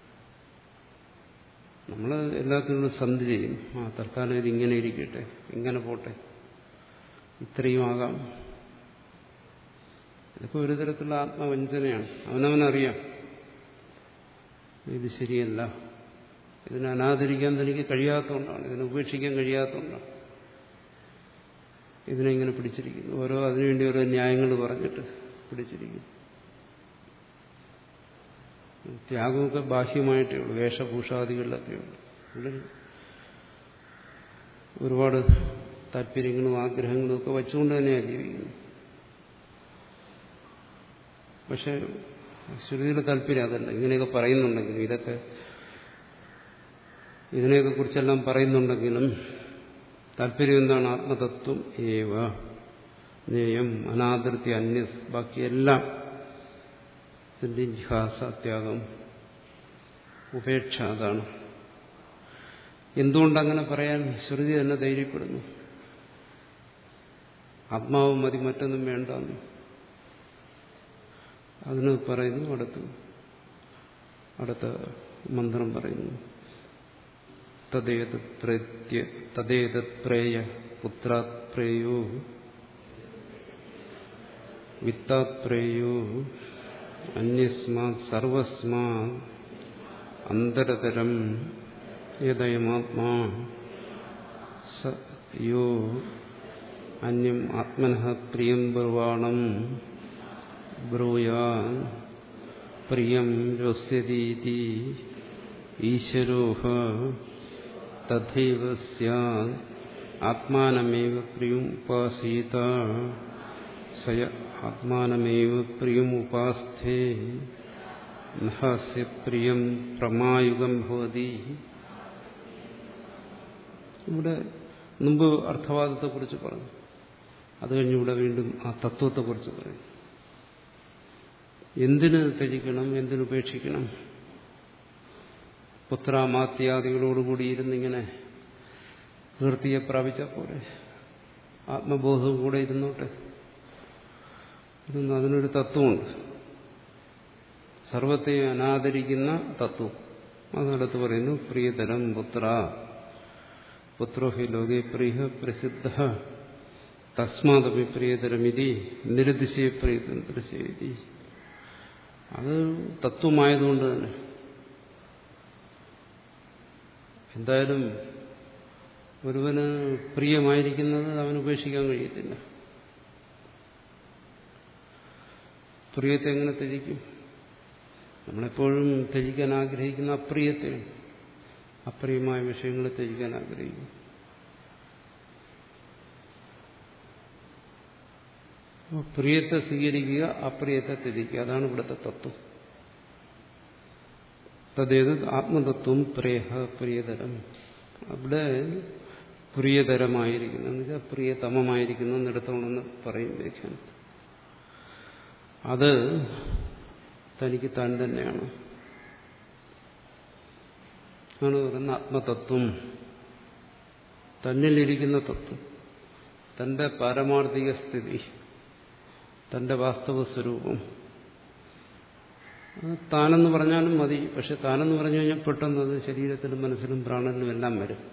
നമ്മൾ എല്ലാത്തിനോടും സന്ധി ചെയ്യും ആ തൽക്കാലം ഇത് ഇങ്ങനെ ഇരിക്കട്ടെ ഇങ്ങനെ പോട്ടെ ഇത്രയും ആകാം ഇതൊക്കെ ഒരു തരത്തിലുള്ള ആത്മവഞ്ചനയാണ് അവനവനറിയാം ഇത് ശരിയല്ല ഇതിനെ അനാദരിക്കാൻ തനിക്ക് കഴിയാത്തതുകൊണ്ടാണ് ഇതിനെ ഉപേക്ഷിക്കാൻ കഴിയാത്തതുകൊണ്ടാണ് ഇതിനെ ഇങ്ങനെ പിടിച്ചിരിക്കുന്നു ഓരോ അതിനുവേണ്ടി ഓരോ ന്യായങ്ങൾ പറഞ്ഞിട്ട് പിടിച്ചിരിക്കുന്നു ത്യാഗമൊക്കെ ബാഹ്യമായിട്ടേ ഉള്ളൂ വേഷഭൂഷാദികളിലൊക്കെ ഉള്ളൂ ഉള്ളിൽ ഒരുപാട് താല്പര്യങ്ങളും ആഗ്രഹങ്ങളും ഒക്കെ വെച്ചുകൊണ്ട് തന്നെയാണ് ജീവിക്കുന്നത് പക്ഷെ ശ്രുതിയുടെ താല്പര്യം അതല്ല ഇങ്ങനെയൊക്കെ പറയുന്നുണ്ടെങ്കിലും ഇതൊക്കെ ഇതിനെയൊക്കെ കുറിച്ചെല്ലാം പറയുന്നുണ്ടെങ്കിലും താല്പര്യം എന്താണ് ആത്മതത്വം ഏവ ജ്ഞേയം അനാദൃത്തി അന്യ ബാക്കിയെല്ലാം ഇതിന്റെ ജിഹാസ ത്യാഗം ഉപേക്ഷ അതാണ് എന്തുകൊണ്ടങ്ങനെ പറയാൻ ശ്രുതി തന്നെ ധൈര്യപ്പെടുന്നു ആത്മാവ് മതി മറ്റൊന്നും വേണ്ടെന്ന് അതിന് പറയുന്നു അടുത്ത് അടുത്ത മന്ത്രം പറയുന്നു തദ്ദേതത് പ്രേയ പുത്രാത് പ്രേയോ വിത്താത് പ്രേയോ അന്യസ്മാ സർവസ്മാ അന്തരതരം യദയമാത്മാ സ യോ അന്യം ആത്മന പ്രിയം ബ്രുവാണം ബ്രൂയാ പ്രിയം രോസ്യതീതി ഈശ്വരോഹ തഥൈവ സ്യാത് ആത്മാനമേവ പ്രിയം ഉപാസീത സയ ആത്മാനമേവ പ്രിയം ഉപാസ്ഥേ നഹസ്യ പ്രിയം പ്രമായുഗം ഭവതി ഇവിടെ മുമ്പ് അർത്ഥവാദത്തെക്കുറിച്ച് പറഞ്ഞു അത് കഴിഞ്ഞ് ഇവിടെ വീണ്ടും ആ തത്വത്തെക്കുറിച്ച് പറയും എന്തിന് ത്യജിക്കണം എന്തിനുപേക്ഷിക്കണം പുത്രാമാത്യാദികളോടുകൂടി ഇരുന്നിങ്ങനെ കീർത്തിയെ പ്രാപിച്ച പോലെ ആത്മബോധവും കൂടെ ഇരുന്നോട്ടെ ഇതൊന്നും അതിനൊരു തത്വമുണ്ട് സർവത്തെ അനാദരിക്കുന്ന തത്വം അതിനടുത്ത് പറയുന്നു പ്രിയതരം പുത്ര പുത്രോ ഹി ലോകെ പ്രിയ പ്രസിദ്ധ തസ്മാതപി പ്രിയതരമിതി നിരതിശയ പ്രിയതന്ത്രശേതി അത് തത്വമായതുകൊണ്ട് തന്നെ എന്തായാലും ഒരുവന് പ്രിയമായിരിക്കുന്നത് അവന് ഉപേക്ഷിക്കാൻ കഴിയത്തില്ല പ്രിയത്തെ എങ്ങനെ ത്യജിക്കും നമ്മളെപ്പോഴും ത്യജിക്കാൻ ആഗ്രഹിക്കുന്ന അപ്രിയത്തെ അപ്രിയമായ വിഷയങ്ങളെ ത്യജിക്കാൻ ആഗ്രഹിക്കും പ്രിയത്തെ സ്വീകരിക്കുക അപ്രിയത്തെ ത്യജിക്കുക അതാണ് ഇവിടുത്തെ തത്വം തദ്ദേത് ആത്മതത്വം പ്രേഹ പ്രിയതരം അവിടെ പ്രിയതരമായിരിക്കുന്നു എന്ന് വെച്ചാൽ പ്രിയതമമായിരിക്കുന്നു എന്നിടത്തോണെന്ന് പറയും വ്യാഖ്യാനം അത് തനിക്ക് താൻ തന്നെയാണ് ആണ് പറയുന്ന ആത്മതത്വം തന്നിലിരിക്കുന്ന തത്വം തന്റെ പാരമാർത്ഥിക സ്ഥിതി തന്റെ വാസ്തവ സ്വരൂപം താനെന്ന് പറഞ്ഞാലും മതി പക്ഷെ താനെന്ന് പറഞ്ഞു കഴിഞ്ഞാൽ പെട്ടെന്ന് അത് ശരീരത്തിലും മനസ്സിലും പ്രാണനിലും എല്ലാം വരും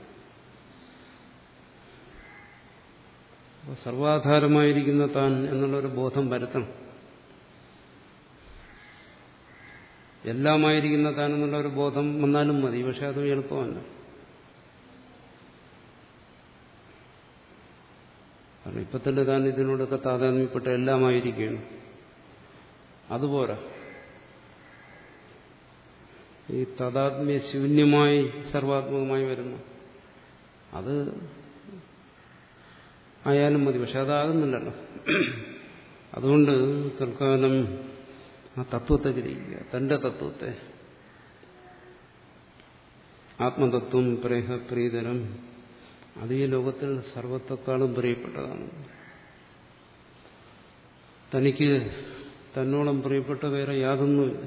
സർവാധാരമായിരിക്കുന്ന താൻ എന്നുള്ളൊരു ബോധം വരുത്തണം എല്ലാമായിരിക്കുന്ന താൻ എന്നുള്ള ഒരു ബോധം വന്നാലും മതി പക്ഷെ അത് എളുപ്പമല്ല കാരണം ഇപ്പൊ തന്നെ താൻ ഇതിനോടൊക്കെ താതാത്മ്യപ്പെട്ട എല്ലാമായിരിക്കുകയാണ് അതുപോരാ ഈ താതാത്മ്യ ശൂന്യമായി സർവാത്മകമായി വരുന്നു അത് ആയാലും മതി പക്ഷെ അതാകുന്നില്ലല്ലോ അതുകൊണ്ട് തൽക്കാലം ആ തത്വത്തെ ഗ്രഹിക്കുക തന്റെ തത്വത്തെ ആത്മതത്വം പ്രേഹ പ്രീതരം അത് ഈ ലോകത്തിൽ സർവത്തെക്കാളും പ്രിയപ്പെട്ടതാണ് തനിക്ക് തന്നോളം പ്രിയപ്പെട്ട വേറെ യാതൊന്നുമില്ല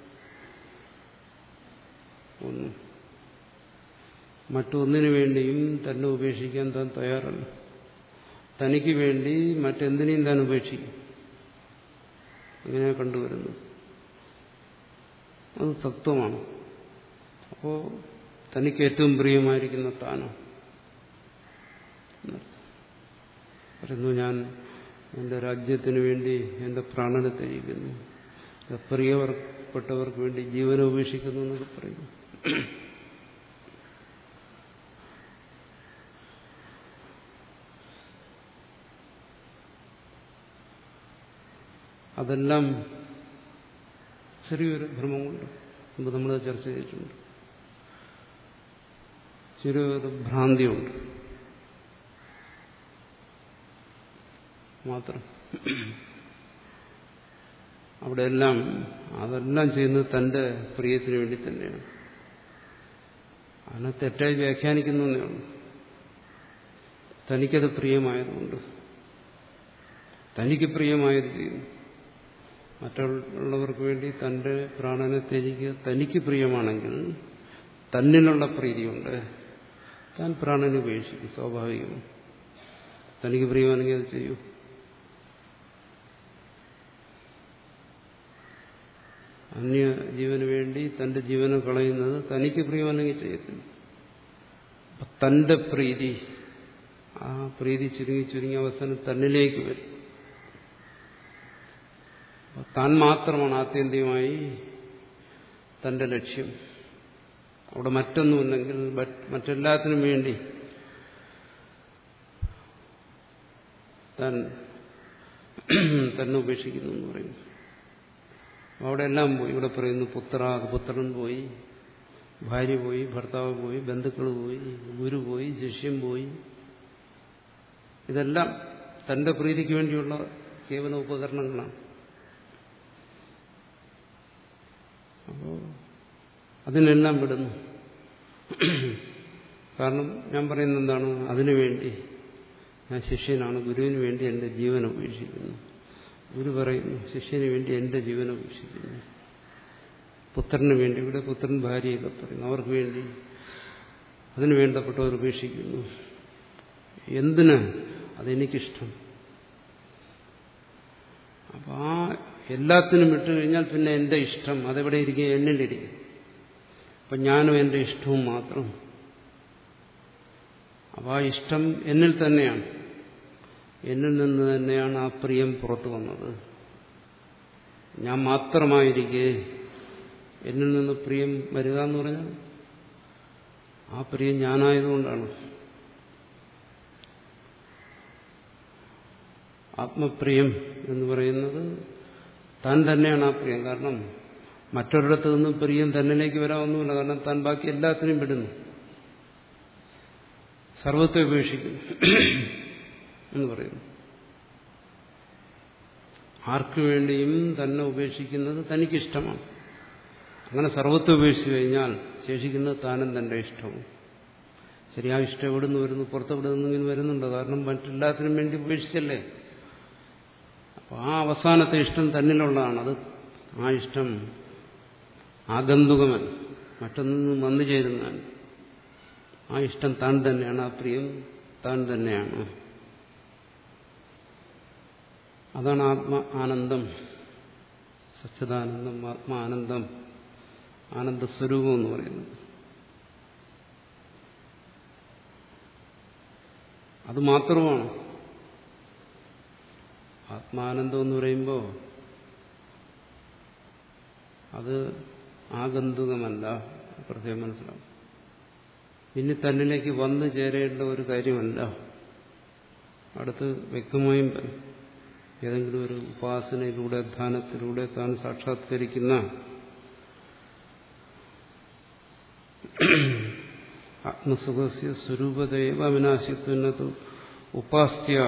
ഒന്നും മറ്റൊന്നിനു വേണ്ടിയും തന്നെ ഉപേക്ഷിക്കാൻ താൻ തയ്യാറല്ല തനിക്ക് വേണ്ടി മറ്റെന്തിനേയും താൻ ഉപേക്ഷിക്കും അങ്ങനെ കണ്ടുവരുന്നു അത് തത്വമാണ് അപ്പോ തനിക്ക് ഏറ്റവും പ്രിയമായിരിക്കുന്ന താനോ പറയുന്നു ഞാൻ എന്റെ രാജ്യത്തിന് വേണ്ടി എന്റെ പ്രാണനെ ത്യജിക്കുന്നു പ്രിയപ്പെട്ടവർക്ക് വേണ്ടി ജീവനെ ഉപേക്ഷിക്കുന്നു എന്നൊക്കെ പറയുന്നു അതെല്ലാം ചെറിയൊരു ഭ്രമമുണ്ട് മുമ്പ് നമ്മൾ ചർച്ച ചെയ്തിട്ടുണ്ട് ചെറിയൊരു ഭ്രാന്തിയുണ്ട് മാത്രം അവിടെയെല്ലാം അതെല്ലാം ചെയ്യുന്നത് തന്റെ പ്രിയത്തിന് വേണ്ടി തന്നെയാണ് അതിനെ തെറ്റായി വ്യാഖ്യാനിക്കുന്നതേ ഉള്ളൂ തനിക്കത് പ്രിയമായതുകൊണ്ട് തനിക്ക് പ്രിയമായത് ചെയ്യുന്നു മറ്റുള്ളവർക്ക് വേണ്ടി തന്റെ പ്രാണനെ ത്യജിക്കുക തനിക്ക് പ്രിയമാണെങ്കിൽ തന്നിലുള്ള പ്രീതിയുണ്ട് താൻ പ്രാണനെ ഉപേക്ഷിക്കും സ്വാഭാവികവും തനിക്ക് പ്രിയമാണെങ്കിൽ അത് ചെയ്യൂ അന്യ ജീവന് വേണ്ടി തന്റെ ജീവനെ കളയുന്നത് തനിക്ക് പ്രിയമല്ലെങ്കിൽ ചെയ്യത്തില്ല തന്റെ പ്രീതി ആ പ്രീതി ചുരുങ്ങി ചുരുങ്ങി അവസാനം തന്നിലേക്ക് വരും താൻ മാത്രമാണ് ആത്യന്തികമായി തന്റെ ലക്ഷ്യം അവിടെ മറ്റൊന്നുമില്ലെങ്കിൽ മറ്റെല്ലാത്തിനും വേണ്ടി താൻ തന്നെ ഉപേക്ഷിക്കുന്നു എന്ന് പറയുന്നു അവിടെ എല്ലാം പോയി ഇവിടെ പറയുന്നു പുത്ര പുത്രൻ പോയി ഭാര്യ പോയി ഭർത്താവ് പോയി ബന്ധുക്കൾ പോയി ഗുരു പോയി ശിഷ്യം പോയി ഇതെല്ലാം തന്റെ പ്രീതിക്ക് വേണ്ടിയുള്ള കേവല ഉപകരണങ്ങളാണ് അപ്പോൾ അതിനെല്ലാം വിടുന്നു കാരണം ഞാൻ പറയുന്നത് എന്താണ് അതിനുവേണ്ടി ഞാൻ ശിഷ്യനാണ് ഗുരുവിന് വേണ്ടി എൻ്റെ ജീവൻ ഉപേക്ഷിക്കുന്നു ഗുരു പറയുന്നു ശിഷ്യന് വേണ്ടി എൻ്റെ ജീവൻ ഉപേക്ഷിക്കുന്നു പുത്രന് വേണ്ടി ഇവിടെ പുത്രൻ ഭാര്യയൊക്കെ പറയുന്നു അവർക്ക് വേണ്ടി അതിനു വേണ്ടപ്പെട്ടവർ ഉപേക്ഷിക്കുന്നു എന്തിന് അതെനിക്കിഷ്ടം അപ്പം ആ എല്ലാത്തിനും വിട്ടു കഴിഞ്ഞാൽ പിന്നെ എൻ്റെ ഇഷ്ടം അതെവിടെ ഇരിക്കും എന്നിലിരിക്കും അപ്പം ഞാനും എൻ്റെ ഇഷ്ടവും മാത്രം അപ്പം ആ ഇഷ്ടം എന്നിൽ തന്നെയാണ് എന്നിൽ നിന്ന് തന്നെയാണ് ആ പ്രിയം പുറത്തു വന്നത് ഞാൻ മാത്രമായിരിക്കെ എന്നിൽ നിന്ന് പ്രിയം വരിക എന്ന് പറഞ്ഞാൽ ആ പ്രിയം ഞാനായതുകൊണ്ടാണ് ആത്മപ്രിയം എന്ന് പറയുന്നത് താൻ തന്നെയാണ് ആ പ്രിയം കാരണം മറ്റൊരിടത്ത് നിന്നും പ്രിയം തന്നിലേക്ക് വരാമൊന്നുമില്ല കാരണം താൻ ബാക്കി എല്ലാത്തിനും വിടുന്നു സർവത്തെ ഉപേക്ഷിക്കുന്നു എന്ന് പറയുന്നു ആർക്കു വേണ്ടിയും തന്നെ ഉപേക്ഷിക്കുന്നത് തനിക്കിഷ്ടമാണ് അങ്ങനെ സർവത്തെ ഉപേക്ഷിച്ചു കഴിഞ്ഞാൽ ശേഷിക്കുന്നത് താനും തന്റെ ഇഷ്ടവും ശരി ആ ഇഷ്ടം എവിടെ നിന്ന് വരുന്നു പുറത്തെവിടെ നിന്നെങ്കിലും വരുന്നുണ്ടോ കാരണം മറ്റെല്ലാത്തിനും വേണ്ടി ഉപേക്ഷിച്ചല്ലേ അപ്പോൾ ആ അവസാനത്തെ ഇഷ്ടം തന്നിലുള്ളതാണ് അത് ആ ഇഷ്ടം ആഗന്തുകമൻ മറ്റൊന്നും വന്നു ചേരുന്നാൻ ആ ഇഷ്ടം താൻ തന്നെയാണ് ആ പ്രിയം താൻ തന്നെയാണ് അതാണ് ആത്മ ആനന്ദം സച്ചിദാനന്ദം ആത്മാനന്ദം ആനന്ദസ്വരൂപം എന്ന് പറയുന്നത് അത് മാത്രമാണ് ആത്മാനന്ദം എന്ന് പറയുമ്പോൾ അത് ആഗന്തുകമല്ല പ്രത്യേകം മനസ്സിലാവും ഇനി തന്നിലേക്ക് വന്നു ചേരേണ്ട ഒരു കാര്യമല്ല അടുത്ത് വ്യക്തമായും ഏതെങ്കിലും ഒരു ഉപാസനയിലൂടെ ധ്യാനത്തിലൂടെ താൻ സാക്ഷാത്കരിക്കുന്ന ആത്മസുഖസ്യ സ്വരൂപതയവ അവിനാശിത്വനത് ഉപാസ്യ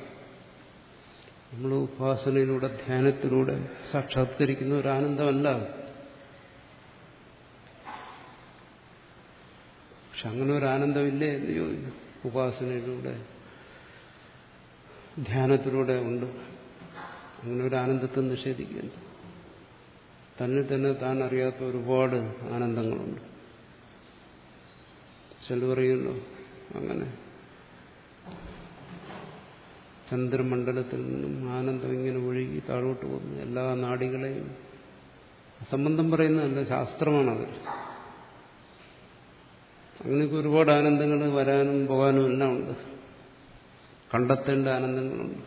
നമ്മൾ ഉപാസനയിലൂടെ ധ്യാനത്തിലൂടെ സാക്ഷാത്കരിക്കുന്ന ഒരു ആനന്ദമല്ല പക്ഷെ അങ്ങനെ ഒരു ആനന്ദമില്ലേ എന്ന് ചോദിച്ചു ഉപാസനയിലൂടെ ധ്യാനത്തിലൂടെ ഉണ്ട് അങ്ങനെ ഒരു ആനന്ദത്തെ നിഷേധിക്കുന്നു തന്നെ തന്നെ താൻ അറിയാത്ത ഒരുപാട് ആനന്ദങ്ങളുണ്ട് ചില പറയുന്നു അങ്ങനെ ചന്ദ്രമണ്ഡലത്തിൽ നിന്നും ആനന്ദം ഇങ്ങനെ ഒഴുകി താഴോട്ട് പോകുന്നു എല്ലാ നാടികളെയും സംബന്ധം പറയുന്നതല്ല ശാസ്ത്രമാണത് അങ്ങനെയൊക്കെ ഒരുപാട് ആനന്ദങ്ങൾ വരാനും പോകാനും എല്ലാം ഉണ്ട് കണ്ടെത്തേണ്ട ആനന്ദങ്ങളുണ്ട്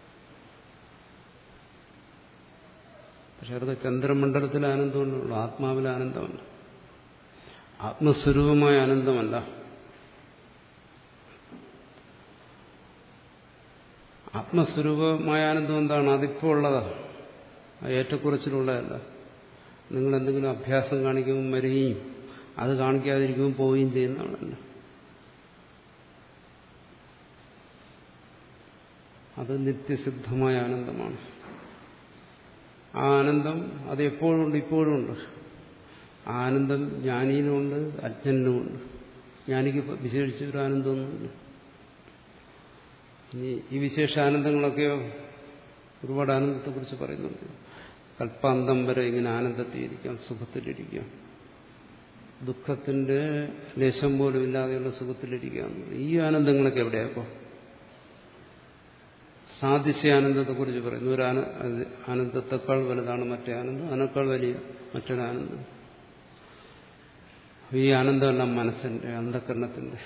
പക്ഷെ അതൊക്കെ ചന്ദ്രമണ്ഡലത്തിലെ ആനന്ദമുള്ളൂ ആത്മാവിലെ ആനന്ദമല്ല ആത്മസ്വരൂപമായ ആനന്ദമല്ല ആത്മസ്വരൂപമായ ആനന്ദം എന്താണ് അതിപ്പോൾ ഉള്ളതാണ് ഏറ്റക്കുറച്ചിലുള്ളതല്ല നിങ്ങൾ എന്തെങ്കിലും അഭ്യാസം കാണിക്കുമ്പോൾ വരികയും അത് കാണിക്കാതിരിക്കുമ്പോൾ പോവുകയും ചെയ്യുന്നതാണല്ലോ അത് നിത്യസിദ്ധമായ ആനന്ദമാണ് ആ ആനന്ദം അത് എപ്പോഴും ഉണ്ട് ഇപ്പോഴും ഉണ്ട് ആ ആനന്ദം ജ്ഞാനിയിലുമുണ്ട് അജ്ഞനിലുമുണ്ട് ജ്ഞാനിക്ക് വിശേഷിച്ച ഒരു ആനന്ദമൊന്നുമില്ല ഇനി ഈ വിശേഷ ആനന്ദങ്ങളൊക്കെയോ ഒരുപാട് ആനന്ദത്തെക്കുറിച്ച് പറയുന്നുണ്ട് കൽപ്പാന്തം വരെ ഇങ്ങനെ ആനന്ദത്തിലിരിക്കാം സുഖത്തിലിരിക്കാം ദുഃഖത്തിന്റെ ലേശം പോലും ഇല്ലാതെയുള്ള സുഖത്തിലിരിക്കാം ഈ ആനന്ദങ്ങളൊക്കെ എവിടെയാപ്പോ സാദൃശ്യ ആനന്ദത്തെക്കുറിച്ച് പറയുന്നു ഒരു ആനന്ദത്തെക്കാൾ വലുതാണ് മറ്റേ ആനന്ദം അതിനേക്കാൾ വലിയ മറ്റൊരാനന്ദം ഈ ആനന്ദമെല്ലാം മനസ്സിന്റെ അന്ധകരണത്തിന്റെ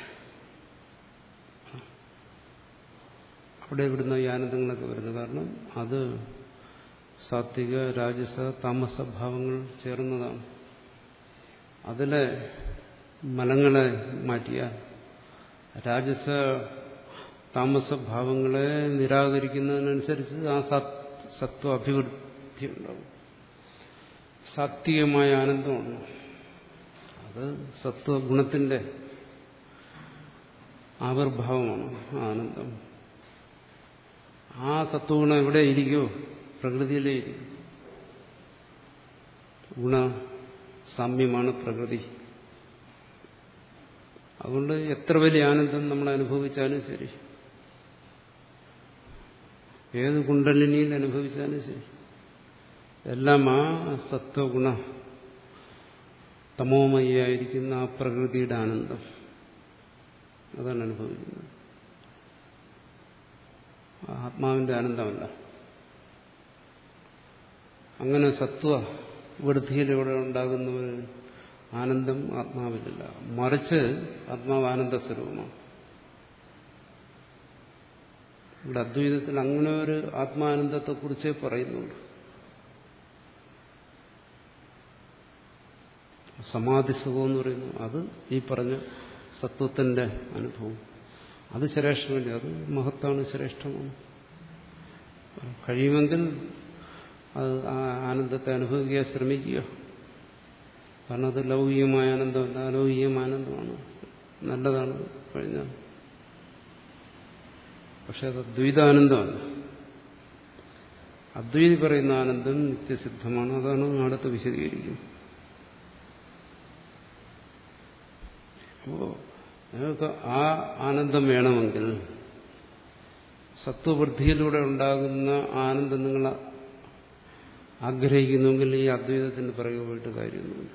അവിടെ ഇവിടുന്ന് ഈ ആനന്ദങ്ങളൊക്കെ വരുന്നു കാരണം അത് സാത്വിക രാജസ താമസ ഭാവങ്ങൾ ചേർന്നതാണ് അതിലെ മലങ്ങളെ മാറ്റിയാൽ രാജസ താമസഭാവങ്ങളെ നിരാകരിക്കുന്നതിനനുസരിച്ച് ആ സത്വ അഭിവൃദ്ധി ഉണ്ടാവും സാത്വികമായ ആനന്ദമാണ് അത് സത്വഗുണത്തിന്റെ ആവിർഭാവമാണ് ആനന്ദം ആ സത്വഗുണം എവിടെ ഇരിക്കുമോ പ്രകൃതിയിലേ ഇരിക്കും ഗുണ സാമ്യമാണ് പ്രകൃതി അതുകൊണ്ട് എത്ര വലിയ ആനന്ദം നമ്മൾ അനുഭവിച്ചാലും ശരി ഏത് കുണ്ടലിനിയിൽ അനുഭവിച്ചാലും ശരി എല്ലാം ആ സത്വഗുണ തമോമയായിരിക്കുന്ന ആ പ്രകൃതിയുടെ ആനന്ദം അതാണ് അനുഭവിക്കുന്നത് ആത്മാവിന്റെ ആനന്ദമല്ല അങ്ങനെ സത്വ വൃദ്ധിയിലൂടെ ഉണ്ടാകുന്ന ഒരു ആനന്ദം ആത്മാവിലില്ല മറിച്ച് ആത്മാവ് ആനന്ദ സ്വരൂപമാണ് ഇവിടെ അദ്വൈതത്തിൽ അങ്ങനെ ഒരു ആത്മാനന്ദത്തെക്കുറിച്ചേ പറയുന്നുള്ളൂ സമാധി സുഖം എന്ന് പറയുന്നു അത് ഈ പറഞ്ഞ സത്വത്തിന്റെ അനുഭവം അത് ശ്രേഷ്ഠമല്ല അത് മഹത്താണ് ശ്രേഷ്ഠമാണ് കഴിയുമെങ്കിൽ അത് ആ ആനന്ദത്തെ അനുഭവിക്കാൻ ശ്രമിക്കുക കാരണം അത് ലൗകികമായ ആനന്ദമല്ല അലൗകികമായ ആനന്ദമാണ് നല്ലതാണ് കഴിഞ്ഞാൽ പക്ഷെ അത് ദ്വൈതാനന്ദമല്ല അദ്വൈതി പറയുന്ന ആനന്ദം നിത്യസിദ്ധമാണ് അതാണ് അടുത്ത് വിശദീകരിക്കുന്നത് അപ്പോ നിങ്ങൾക്ക് ആ ആനന്ദം വേണമെങ്കിൽ സത്വവൃദ്ധിയിലൂടെ ഉണ്ടാകുന്ന ആനന്ദം നിങ്ങൾ ആഗ്രഹിക്കുന്നുവെങ്കിൽ ഈ അദ്വൈതത്തിന് പിറകെ പോയിട്ട് കാര്യമൊന്നുമില്ല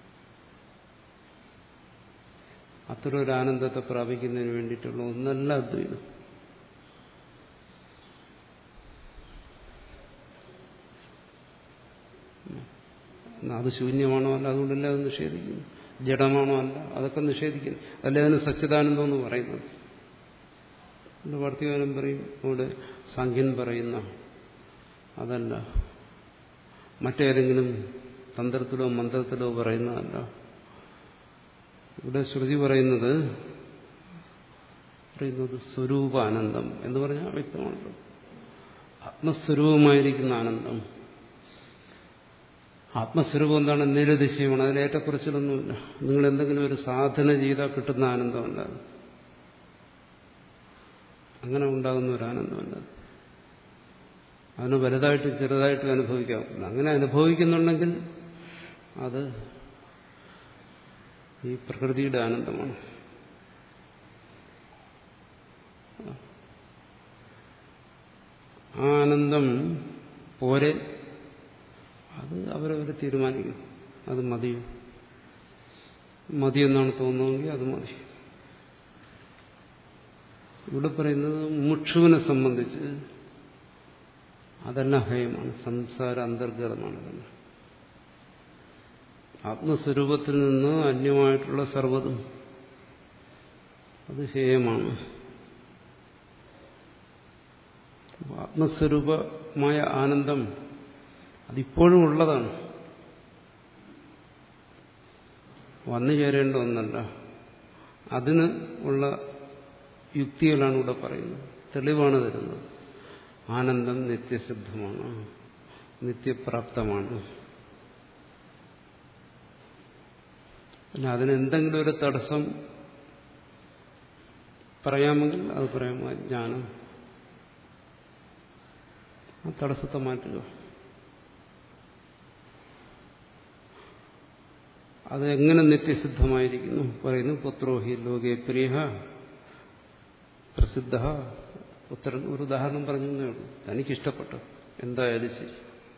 അത്തരം ഒരു ആനന്ദത്തെ പ്രാപിക്കുന്നതിന് വേണ്ടിയിട്ടുള്ള ഒന്നല്ല അദ്വൈതം അത് ശൂന്യമാണോ അല്ല അതുകൊണ്ടല്ല അത് നിഷേധിക്കുന്നു ജഡമാണോ അല്ല അതൊക്കെ നിഷേധിക്കുന്നു അല്ലേ അതിന് സച്ചിദാനന്ദം എന്ന് പറയുന്നത് വർത്തികാലം പറയും ഇവിടെ സാഖ്യൻ പറയുന്ന അതല്ല മറ്റേതെങ്കിലും തന്ത്രത്തിലോ മന്ത്രത്തിലോ പറയുന്നതല്ല ഇവിടെ ശ്രുതി പറയുന്നത് പറയുന്നത് സ്വരൂപാനന്ദം എന്ന് പറഞ്ഞാൽ വ്യക്തമാണല്ലോ ആത്മസ്വരൂപമായിരിക്കുന്ന ആനന്ദം ആത്മസ്വരൂപം എന്താണ് നിരതിശയമാണ് അതിൽ ഏറ്റക്കുറച്ചിലൊന്നുമില്ല നിങ്ങൾ എന്തെങ്കിലും ഒരു സാധന ചെയ്താൽ കിട്ടുന്ന ആനന്ദമല്ല അങ്ങനെ ഉണ്ടാകുന്ന ഒരു ആനന്ദമല്ല അതിന് വലുതായിട്ടും ചെറുതായിട്ടും അനുഭവിക്കാം അങ്ങനെ അനുഭവിക്കുന്നുണ്ടെങ്കിൽ അത് ഈ പ്രകൃതിയുടെ ആനന്ദമാണ് ആ ആനന്ദം പോരെ അത് അവരവർ തീരുമാനിക്കും അത് മതിയോ മതിയെന്നാണ് തോന്നുന്നതെങ്കിൽ അത് മതി ഇവിടെ പറയുന്നത് മുക്ഷുവിനെ സംബന്ധിച്ച് അതെല്ലാം ഹയമാണ് സംസാര അന്തർഗതമാണ് തന്നെ ആത്മസ്വരൂപത്തിൽ നിന്ന് അന്യമായിട്ടുള്ള സർവ്വതും അത് ഹേയമാണ് ആത്മസ്വരൂപമായ ആനന്ദം അതിപ്പോഴും ഉള്ളതാണ് വന്നു ചേരേണ്ട ഒന്നല്ല അതിന് ഉള്ള യുക്തികളാണ് ഇവിടെ പറയുന്നത് തെളിവാണ് തരുന്നത് ആനന്ദം നിത്യസിദ്ധമാണ് നിത്യപ്രാപ്തമാണ് പിന്നെ അതിനെന്തെങ്കിലും ഒരു തടസ്സം പറയാമെങ്കിൽ അത് പറയാം ജ്ഞാനം ആ തടസ്സത്തെ മാറ്റുക അത് എങ്ങനെ നിത്യസിദ്ധമായിരിക്കുന്നു പറയുന്നു പുത്രോഹി ലോകേ പ്രിയ പ്രസിദ്ധ പുത്രൻ ഒരു ഉദാഹരണം പറഞ്ഞു എന്നേ ഉള്ളൂ തനിക്കിഷ്ടപ്പെട്ടു എന്തായാലും ശരി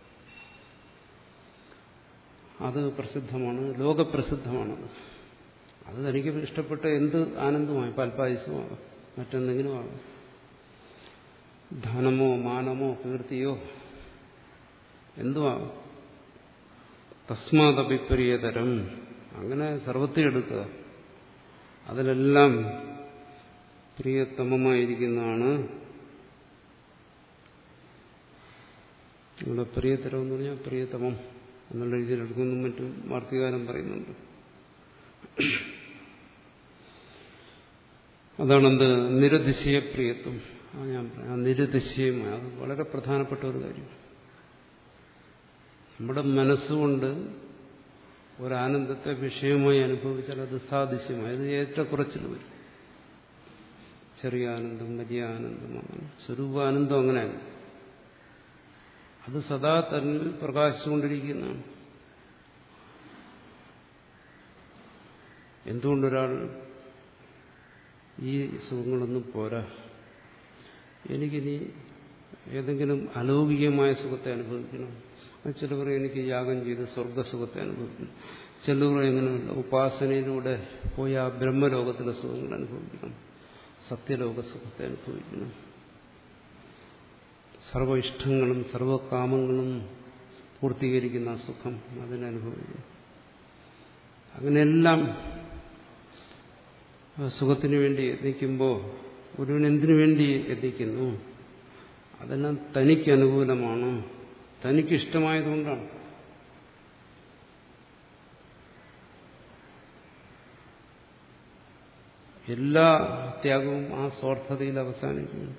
അത് പ്രസിദ്ധമാണ് ലോകപ്രസിദ്ധമാണത് അത് തനിക്ക് ഇഷ്ടപ്പെട്ട എന്ത് ആനന്ദമായി പാൽപ്പായസമാകാം മറ്റെന്തെങ്കിലും ആകാം ധനമോ മാനമോ കീർത്തിയോ എന്തുമാകാം തസ്മാതഭിപ്രിയതരം അങ്ങനെ സർവത്തെ എടുക്കുക അതിലെല്ലാം പ്രിയതമമായിരിക്കുന്നതാണ് ഇവിടെ പ്രിയതരം എന്ന് പറഞ്ഞാൽ പ്രിയതമം എന്നുള്ള രീതിയിൽ എടുക്കുന്നതും മറ്റും വാർത്തകാരം പറയുന്നുണ്ട് അതാണെന്ത് നിരതിശയപ്രിയത്വം ആ ഞാൻ പറയാം ആ നിരതിശയമായ അത് വളരെ പ്രധാനപ്പെട്ട ഒരു കാര്യം നമ്മുടെ മനസ്സുകൊണ്ട് ഒരാനന്ദത്തെ വിഷയമായി അനുഭവിച്ചാൽ അത് സാദൃശ്യമായി അത് ഏറ്റക്കുറച്ചിൽ വരും ചെറിയ ആനന്ദം വലിയ ആനന്ദം അങ്ങനെ സ്വരൂപാനന്ദം അങ്ങനെയാണ് അത് സദാ തന്നിൽ പ്രകാശിച്ചുകൊണ്ടിരിക്കുന്നതാണ് എന്തുകൊണ്ടൊരാൾ ഈ സുഖങ്ങളൊന്നും പോരാ എനിക്കിനി ഏതെങ്കിലും അലൗകികമായ സുഖത്തെ അനുഭവിക്കണം ചിലവർ എനിക്ക് യാഗം ചെയ്ത് സ്വർഗസുഖത്തെ അനുഭവിക്കണം ചിലവർ എങ്ങനെയല്ല ഉപാസനയിലൂടെ പോയി ആ ബ്രഹ്മലോകത്തിലെ സുഖങ്ങൾ അനുഭവിക്കണം സത്യലോക സുഖത്തെ അനുഭവിക്കണം സർവ ഇഷ്ടങ്ങളും സർവകാമങ്ങളും പൂർത്തീകരിക്കുന്ന ആ സുഖം അതിനനുഭവിക്കണം അങ്ങനെയെല്ലാം സുഖത്തിന് വേണ്ടി യത്നിക്കുമ്പോൾ ഗുരുവിന് എന്തിനു വേണ്ടി യത്നിക്കുന്നു അതെല്ലാം തനിക്ക് അനുകൂലമാണ് തനിക്കിഷ്ടമായതുകൊണ്ടാണ് എല്ലാ ത്യാഗവും ആ സ്വാർത്ഥതയിൽ അവസാനിക്കുന്നു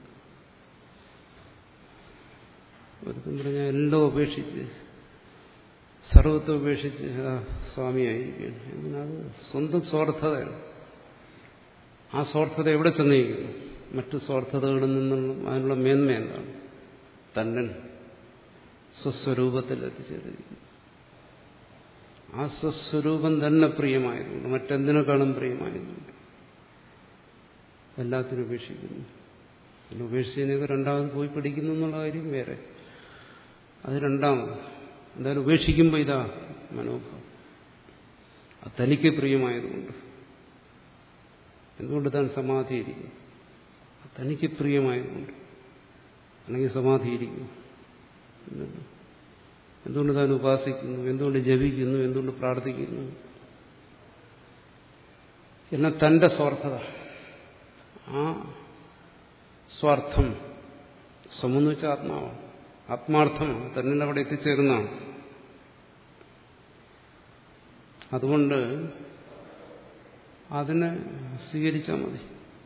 ഒരുത്തം പറഞ്ഞാൽ എല്ലാം ഉപേക്ഷിച്ച് സർവത്തെ ഉപേക്ഷിച്ച് ആ സ്വാമിയായിരിക്കുകയാണ് എന്തിനത് സ്വന്തം സ്വാർത്ഥതയാണ് ആ സ്വാർത്ഥത എവിടെ ചെന്നിരിക്കുന്നു മറ്റു സ്വാർത്ഥതകളിൽ നിന്നുള്ള അതിനുള്ള മേന്മ എന്താണ് തന്നൻ സ്വസ്വരൂപത്തിൽ എത്തിച്ചേർന്നിരിക്കുന്നു ആ സ്വസ്വരൂപം തന്നെ പ്രിയമായതുകൊണ്ട് മറ്റെന്തിനേക്കാളും പ്രിയമായതുകൊണ്ട് എല്ലാത്തിനും ഉപേക്ഷിക്കുന്നു പിന്നെ ഉപേക്ഷിച്ചതിനൊക്കെ രണ്ടാമത് പോയി പഠിക്കുന്നു എന്നുള്ള കാര്യം വേറെ അത് രണ്ടാമത് എന്തായാലും ഉപേക്ഷിക്കുമ്പോൾ ഇതാ മനോഭാവം അത് തനിക്ക് പ്രിയമായതുകൊണ്ട് എന്തുകൊണ്ട് താൻ സമാധിയിരിക്കും തനിക്ക് പ്രിയമായതുകൊണ്ട് അല്ലെങ്കിൽ സമാധിയിരിക്കും എന്തുകൊണ്ട് താൻ ഉപാസിക്കുന്നു എന്തുകൊണ്ട് ജപിക്കുന്നു എന്തുകൊണ്ട് പ്രാർത്ഥിക്കുന്നു എല്ലാം തന്റെ സ്വാർത്ഥത ആ സ്വാർത്ഥം സ്വമെന്ന് വെച്ചാൽ ആത്മാവാണ് ആത്മാർത്ഥമാണ് തന്നെ അവിടെ എത്തിച്ചേരുന്നതാണ് അതുകൊണ്ട് അതിനെ സ്വീകരിച്ചാൽ മതി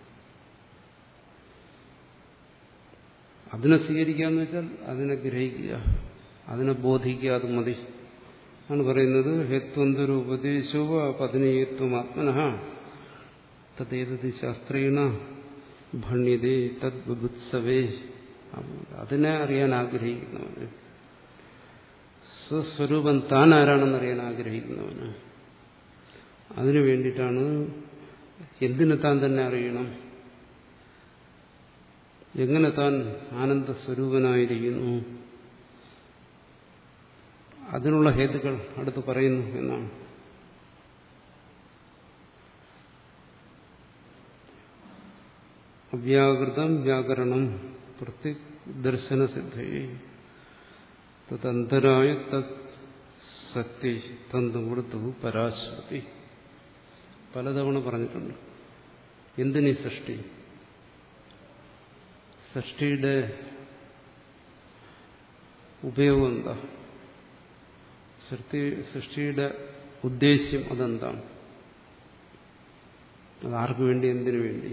അതിനെ സ്വീകരിക്കുക എന്ന് വെച്ചാൽ അതിനെ ഗ്രഹിക്കുക അതിനെ ബോധിക്കുക അത് മതി ആണ് പറയുന്നത് ഹേത്വന്തൊരു ഉപദേശവും പതിനീയത്വം ആത്മന തദ്ദേതത് ശാസ്ത്രീണ ഭണ്യതേ തദ്ബുത്സവേ അതിനെ അറിയാൻ ആഗ്രഹിക്കുന്നവന് സ്വസ്വരൂപം താൻ ആരാണെന്നറിയാൻ ആഗ്രഹിക്കുന്നവന് അതിനു വേണ്ടിയിട്ടാണ് എന്തിനെ താൻ തന്നെ അറിയണം എങ്ങനെ താൻ ആനന്ദ സ്വരൂപനായിരിക്കുന്നു അതിനുള്ള ഹേതുക്കൾ അടുത്ത് പറയുന്നു എന്നാണ് അവ്യാകൃതം വ്യാകരണം പ്രത്യേക ദർശനസിദ്ധയെ തദന്തരായ തത് സത്യ തന്തുകൊടുത്തു പരാശ്വതി പലതവണ പറഞ്ഞിട്ടുണ്ട് എന്തിനീ സൃഷ്ടി സൃഷ്ടിയുടെ ഉപയോഗം എന്താ സൃഷ്ടി സൃഷ്ടിയുടെ ഉദ്ദേശ്യം അതെന്താണ് അത് ആർക്കു വേണ്ടി എന്തിനു വേണ്ടി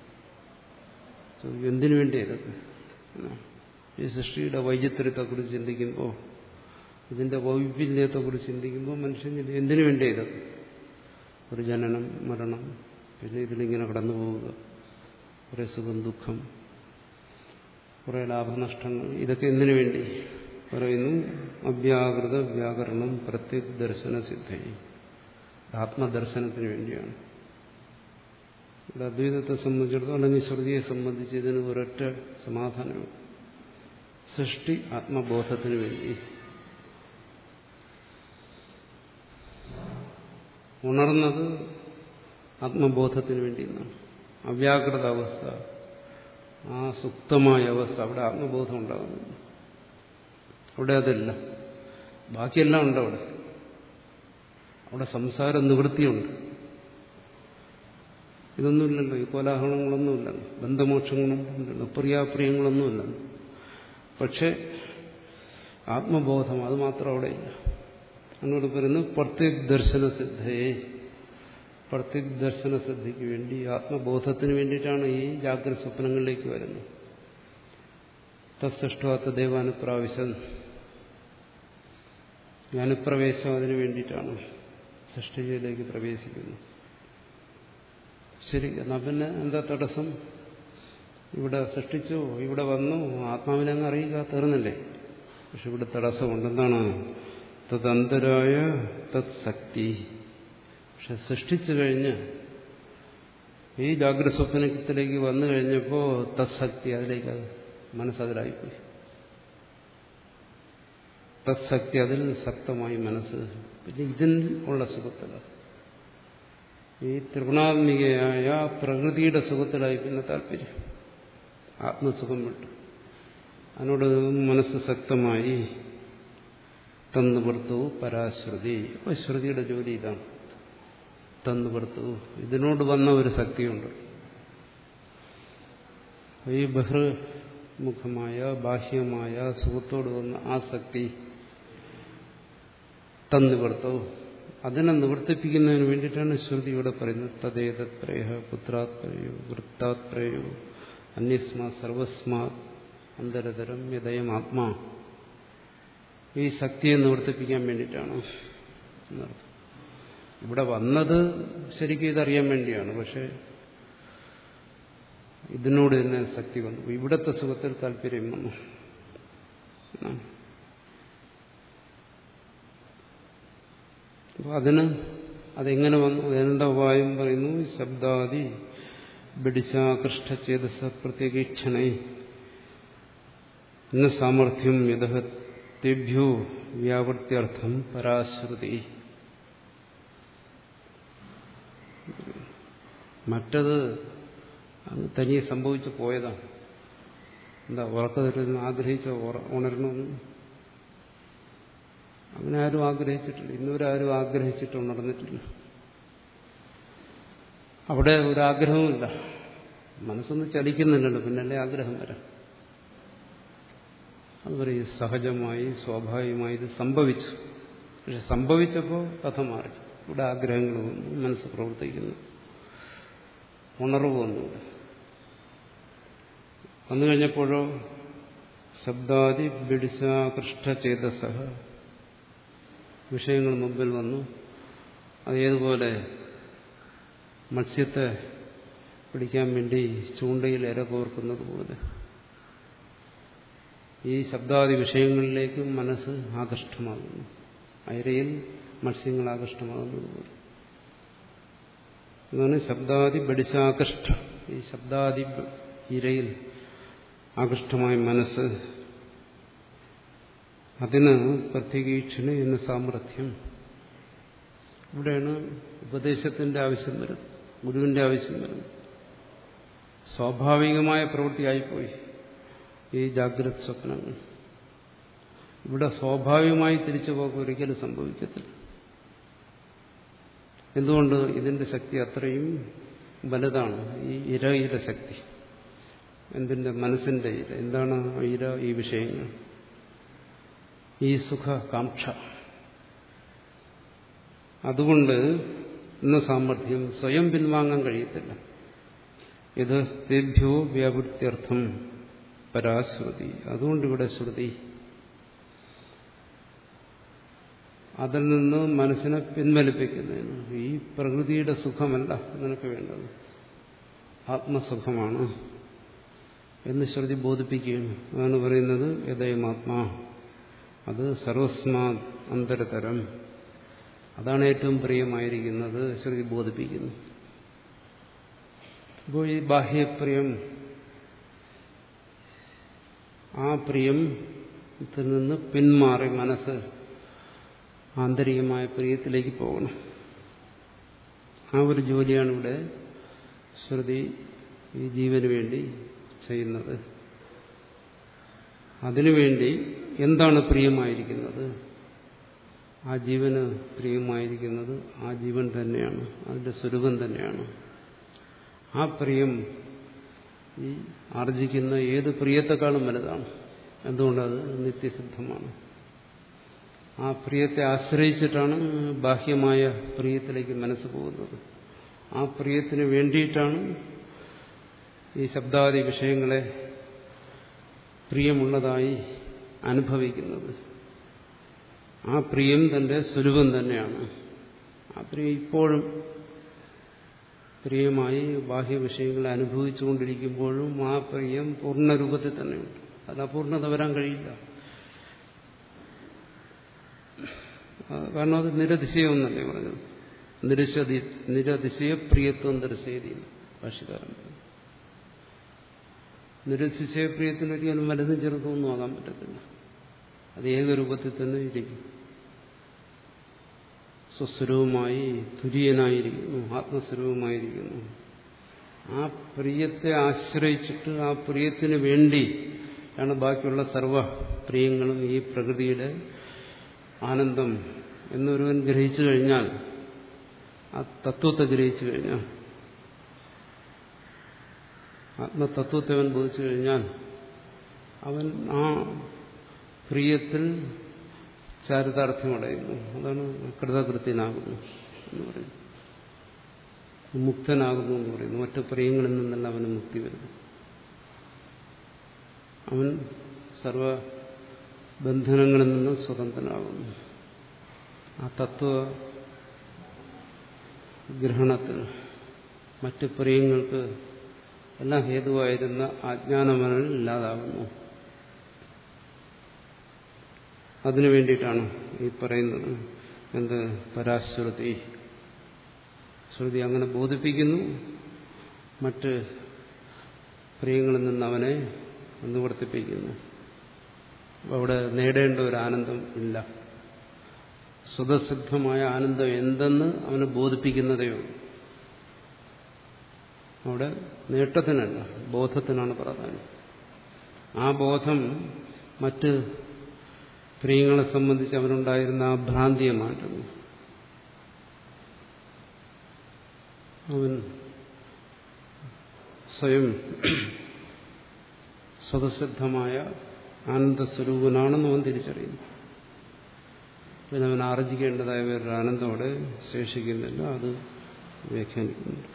എന്തിനു വേണ്ടി ഇതൊക്കെ ഈ സൃഷ്ടിയുടെ വൈചിത്ര്യത്തെക്കുറിച്ച് ചിന്തിക്കുമ്പോൾ ഇതിന്റെ വൈവില്യത്തെക്കുറിച്ച് ചിന്തിക്കുമ്പോൾ മനുഷ്യൻ എന്തിനു വേണ്ടി ഇതൊക്കെ ഒരു ജനനം മരണം പിന്നെ ഇതിലിങ്ങനെ കടന്നു പോവുക കുറേ സുഖം ദുഃഖം കുറേ ലാഭനഷ്ടങ്ങൾ ഇതൊക്കെ എന്തിനു വേണ്ടി പറയുന്നു അവ്യാകൃത വ്യാകരണം പ്രത്യേക ദർശന സിദ്ധയി ആത്മദർശനത്തിന് വേണ്ടിയാണ് ഇവിടെ അദ്വൈതത്തെ സംബന്ധിച്ചിടത്തോളം അല്ലെങ്കിൽ ശ്രുതിയെ സംബന്ധിച്ച് ഇതിന് ഒരൊറ്റ സമാധാനമാണ് സൃഷ്ടി ആത്മബോധത്തിന് വേണ്ടി ഉണർന്നത് ആത്മബോധത്തിന് വേണ്ടി എന്നാണ് അവ്യാകൃത അവസ്ഥ ആ സുപ്തമായ അവസ്ഥ അവിടെ ആത്മബോധം ഉണ്ടാകുന്നില്ല അവിടെ അതല്ല ബാക്കിയെല്ലാം ഉണ്ട് അവിടെ അവിടെ സംസാര നിവൃത്തിയുണ്ട് ഇതൊന്നുമില്ലല്ലോ ഈ കോലാഹലങ്ങളൊന്നുമില്ലല്ലോ ബന്ധമോക്ഷങ്ങളൊന്നുമില്ലല്ലോ പ്രിയാപ്രിയങ്ങളൊന്നുമില്ലല്ലോ പക്ഷെ ആത്മബോധം അത് മാത്രം അവിടെ ഇല്ല എന്നോട് പറയുന്നു പ്രത്യേക ദർശന സിദ്ധയെ പ്രത്യുദർശന സിദ്ധിക്ക് വേണ്ടി ആത്മബോധത്തിന് വേണ്ടിയിട്ടാണ് ഈ ജാഗ്രത സ്വപ്നങ്ങളിലേക്ക് വരുന്നത് തത്സൃഷ്ടാത്ത ദൈവാനുപ്രാവശ്യം ഈ അനുപ്രവേശം അതിനു വേണ്ടിയിട്ടാണ് സൃഷ്ടിയിലേക്ക് പ്രവേശിക്കുന്നത് ശരി എന്നാ പിന്നെ എന്താ തടസ്സം ഇവിടെ സൃഷ്ടിച്ചു ഇവിടെ വന്നു ആത്മാവിനെ അങ്ങ് അറിയുക തീർന്നില്ലേ പക്ഷെ ഇവിടെ തടസ്സമുണ്ട് എന്താണ് തദന്തരായ തത് ശക്തി പക്ഷെ സൃഷ്ടിച്ചു കഴിഞ്ഞ് ഈ ജാഗ്രത സ്വപ്നത്തിലേക്ക് വന്നു കഴിഞ്ഞപ്പോൾ തത്ശക്തി അതിലേക്ക് മനസ്സതിലായിപ്പോയി തത്ശക്തി അതിൽ ശക്തമായി മനസ്സ് പിന്നെ ഇതിൽ ഉള്ള സുഖത്തില ഈ ത്രിഗുണാത്മികയായ പ്രകൃതിയുടെ സുഖത്തിലായി പിന്നെ താല്പര്യം ആത്മസുഖം വിട്ടു അതിനോട് മനസ്സ് ശക്തമായി തന്നു പുറത്തു പരാശ്രുതി അപ്പൊ ശ്രുതിയുടെ ജോലി ഇതാണ് തന്നു പുറത്തു ഇതിനോട് വന്ന ഒരു ശക്തിയുണ്ട് ഈ ബഹിർമുഖമായ ബാഹ്യമായ സുഖത്തോട് വന്ന ആ ശക്തി തന്നു പുറത്തു അതിനെ നിവർത്തിപ്പിക്കുന്നതിന് വേണ്ടിയിട്ടാണ് ശ്രുതി ഇവിടെ പറയുന്നത് തദ്ദേതത് പ്രേഹ പുത്രാത് പ്രയോ വൃത്താത് പ്രയോ അന്യസ്മാ സർവസ്മാ അന്തരതരം യദയം ആത്മാ ഈ ശക്തിയെ നിവർത്തിപ്പിക്കാൻ വേണ്ടിയിട്ടാണ് എന്നർത്ഥം ഇവിടെ വന്നത് ശരിക്കും ഇതറിയാൻ വേണ്ടിയാണ് പക്ഷെ ഇതിനോട് തന്നെ ശക്തി വന്നു ഇവിടത്തെ സുഖത്തിൽ താല്പര്യം വന്നു അപ്പോൾ അതിന് അതെങ്ങനെ വന്നു അതിനെന്താ ഉപായം പറയുന്നു ശബ്ദാദി ബിഡിശാകൃഷ്ടചേതസ പ്രത്യേകീക്ഷണേ ഇന്ന സാമർഥ്യം യഥേഭ്യോ വ്യാവൃത്യർത്ഥം പരാശ്രുതി മറ്റത് അത് തനിയെ സംഭവിച്ചു പോയതാണ് എന്താ ഉറക്കത്തിൽ ആഗ്രഹിച്ച ഉണരണമെന്ന് അങ്ങനെ ആരും ആഗ്രഹിച്ചിട്ടില്ല ഇന്നുവരാരും ആഗ്രഹിച്ചിട്ട് ഉണർന്നിട്ടില്ല അവിടെ ഒരാഗ്രഹവുമില്ല മനസ്സൊന്നും ചലിക്കുന്നില്ലല്ലോ പിന്നല്ലേ ആഗ്രഹം വരാം അത് പറയും സഹജമായി സ്വാഭാവികമായി ഇത് സംഭവിച്ചു പക്ഷെ സംഭവിച്ചപ്പോൾ കഥ മാറി ഇവിടെ ആഗ്രഹങ്ങൾ വന്നു മനസ്സ് പ്രവർത്തിക്കുന്നു ഉണർവ് വന്നു വന്നു കഴിഞ്ഞപ്പോഴോ ശബ്ദാദി ബിഡിശാകൃഷ്ടചേതസഹ വിഷയങ്ങൾ മുമ്പിൽ വന്നു അത് ഏതുപോലെ മത്സ്യത്തെ പിടിക്കാൻ വേണ്ടി ചൂണ്ടയിൽ ഇര കോർക്കുന്നത് പോലെ ഈ ശബ്ദാദി വിഷയങ്ങളിലേക്ക് മനസ്സ് ആകൃഷ്ടമാകുന്നു അയരയിൽ മത്സ്യങ്ങൾ ആകൃഷ്ടമാകുന്നത് പോലെ അതാണ് ശബ്ദാദി ബടിശാകൃഷ്ട ഈ ശബ്ദാദി ഇരയിൽ ആകൃഷ്ടമായ മനസ്സ് അതിന് പ്രത്യേകീക്ഷണ എന്ന സാമർഥ്യം ഇവിടെയാണ് ഉപദേശത്തിന്റെ ആവശ്യം വരുന്നത് ഗുരുവിന്റെ ആവശ്യം വരുന്നത് സ്വാഭാവികമായ പ്രവൃത്തിയായിപ്പോയി ഈ ജാഗ്രത സ്വപ്നങ്ങൾ ഇവിടെ സ്വാഭാവികമായി തിരിച്ചു പോക്ക് ഒരിക്കലും സംഭവിക്കത്തില്ല എന്തുകൊണ്ട് ഇതിന്റെ ശക്തി അത്രയും വലുതാണ് ഈ ഇരയുടെ ശക്തി എന്തിന്റെ മനസ്സിന്റെ ഇര എന്താണ് ഇര ഈ വിഷയങ്ങൾ ഈ സുഖകാംക്ഷ അതുകൊണ്ട് ഇന്ന് സാമർഥ്യം സ്വയം പിൻവാങ്ങാൻ കഴിയത്തില്ല ഇത് സ്ഥേഭ്യോ വ്യാപൃത്യർത്ഥം പരാശ്രുതി അതുകൊണ്ട് ഇവിടെ ശ്രുതി അതിൽ നിന്ന് മനസ്സിനെ പിൻവലിപ്പിക്കുന്നതിന് ഈ പ്രകൃതിയുടെ സുഖമല്ല നിനക്ക് വേണ്ടത് ആത്മസുഖമാണ് എന്ന് ശ്രുതി ബോധിപ്പിക്കുകയാണ് അതാണ് പറയുന്നത് യഥയമാത്മാ അത് സർവസ്മാ അന്തരതരം അതാണ് ഏറ്റവും പ്രിയമായിരിക്കുന്നത് ശ്രുതി ബോധിപ്പിക്കുന്നു അപ്പോൾ ഈ ബാഹ്യപ്രിയം ആ പ്രിയത്തിൽ നിന്ന് പിന്മാറി മനസ്സ് ആന്തരികമായ പ്രിയത്തിലേക്ക് പോകണം ആ ഒരു ജോലിയാണ് ഇവിടെ ശ്രുതി ഈ ജീവന് വേണ്ടി ചെയ്യുന്നത് അതിനുവേണ്ടി എന്താണ് പ്രിയമായിരിക്കുന്നത് ആ ജീവന് പ്രിയമായിരിക്കുന്നത് ആ ജീവൻ തന്നെയാണ് അതിന്റെ സ്വരൂപം തന്നെയാണ് ആ പ്രിയം ഈ ആർജിക്കുന്ന ഏത് പ്രിയത്തെക്കാളും വലുതാണ് എന്തുകൊണ്ടത് നിത്യസിദ്ധമാണ് ആ പ്രിയത്തെ ആശ്രയിച്ചിട്ടാണ് ബാഹ്യമായ പ്രിയത്തിലേക്ക് മനസ്സ് പോകുന്നത് ആ പ്രിയത്തിന് വേണ്ടിയിട്ടാണ് ഈ ശബ്ദാദി വിഷയങ്ങളെ പ്രിയമുള്ളതായി അനുഭവിക്കുന്നത് ആ പ്രിയം തന്റെ സ്വരൂപം തന്നെയാണ് ആ പ്രിയം ഇപ്പോഴും പ്രിയമായി ബാഹ്യ വിഷയങ്ങളെ അനുഭവിച്ചുകൊണ്ടിരിക്കുമ്പോഴും ആ പ്രിയം പൂർണ്ണരൂപത്തിൽ തന്നെയുണ്ട് അത് അപൂർണത വരാൻ കഴിയില്ല കാരണം അത് നിരതിശയമൊന്നല്ലേ പറഞ്ഞത് നിരശതി നിരതിശയ പ്രിയത്വം ദർശയതി ഭാഷകാരൻ നിരതിശയ പ്രിയത്തിന് ഒരിക്കലും വലുതും ചെറുതൊന്നും ആകാൻ പറ്റത്തില്ല അത് ഏകരൂപത്തിൽ തന്നെ ഇരിക്കും സ്വസ്വരൂപമായി തുര്യനായിരിക്കുന്നു ആത്മസ്വരൂപമായിരിക്കുന്നു ആ പ്രിയത്തെ ആശ്രയിച്ചിട്ട് ആ പ്രിയത്തിന് വേണ്ടി ആണ് ബാക്കിയുള്ള സർവ പ്രിയങ്ങളും ഈ പ്രകൃതിയുടെ ആനന്ദം എന്നൊരുവൻ ഗ്രഹിച്ചു കഴിഞ്ഞാൽ ആ തത്വത്തെ ഗ്രഹിച്ചു കഴിഞ്ഞാൽ ആത്മതത്വത്തെ അവൻ ബോധിച്ചു കഴിഞ്ഞാൽ അവൻ ആ പ്രിയത്തിൽ ചാരിതാർത്ഥ്യമടയുന്നു അതാണ് കൃതകൃത്യനാകുന്നു എന്ന് പറയുന്നു മുക്തനാകുന്നു എന്ന് പറയുന്നു മറ്റു പ്രിയങ്ങളിൽ നിന്നെല്ലാം അവന് മുക്തി വരുന്നു അവൻ സർവ ബന്ധനങ്ങളിൽ നിന്ന് സ്വതന്ത്രനാകുന്നു ആ തത്വ ഗ്രഹണത്തിന് മറ്റ് പ്രിയങ്ങൾക്ക് എല്ലാം ഹേതുവായിരുന്ന അജ്ഞാനമനൽ ഇല്ലാതാകുന്നു അതിനു വേണ്ടിയിട്ടാണ് ഈ പറയുന്നത് എന്ത് പരാശ്രുതി ശ്രുതി അങ്ങനെ ബോധിപ്പിക്കുന്നു മറ്റ് പ്രിയങ്ങളിൽ നിന്ന് അവനെ നിവർത്തിപ്പിക്കുന്നു അവിടെ നേടേണ്ട ഒരു ആനന്ദം ഇല്ല സ്വതസിദ്ധമായ ആനന്ദം എന്തെന്ന് അവനെ ബോധിപ്പിക്കുന്നതേ ഉള്ളൂ അവിടെ നേട്ടത്തിനല്ല ബോധത്തിനാണ് പ്രാധാന്യം ആ ബോധം മറ്റ് പ്രിയങ്ങളെ സംബന്ധിച്ച് അവനുണ്ടായിരുന്ന ആ ഭ്രാന്തിയെ മാറ്റുന്നു അവൻ സ്വയം സ്വതസിദ്ധമായ ആനന്ദസ്വരൂപനാണെന്ന് അവൻ തിരിച്ചറിയുന്നു പിന്നെ അവൻ ആർജിക്കേണ്ടതായ വേറൊരു ആനന്ദം അവിടെ ശേഷിക്കുന്നില്ല അത് വ്യാഖ്യാനിക്കുന്നുണ്ട്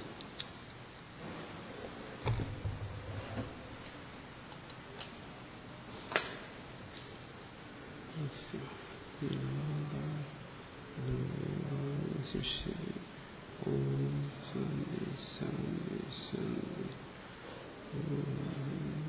ശിഷ്യ ഓം ശാന്തി ശാന്തി ശാന്തി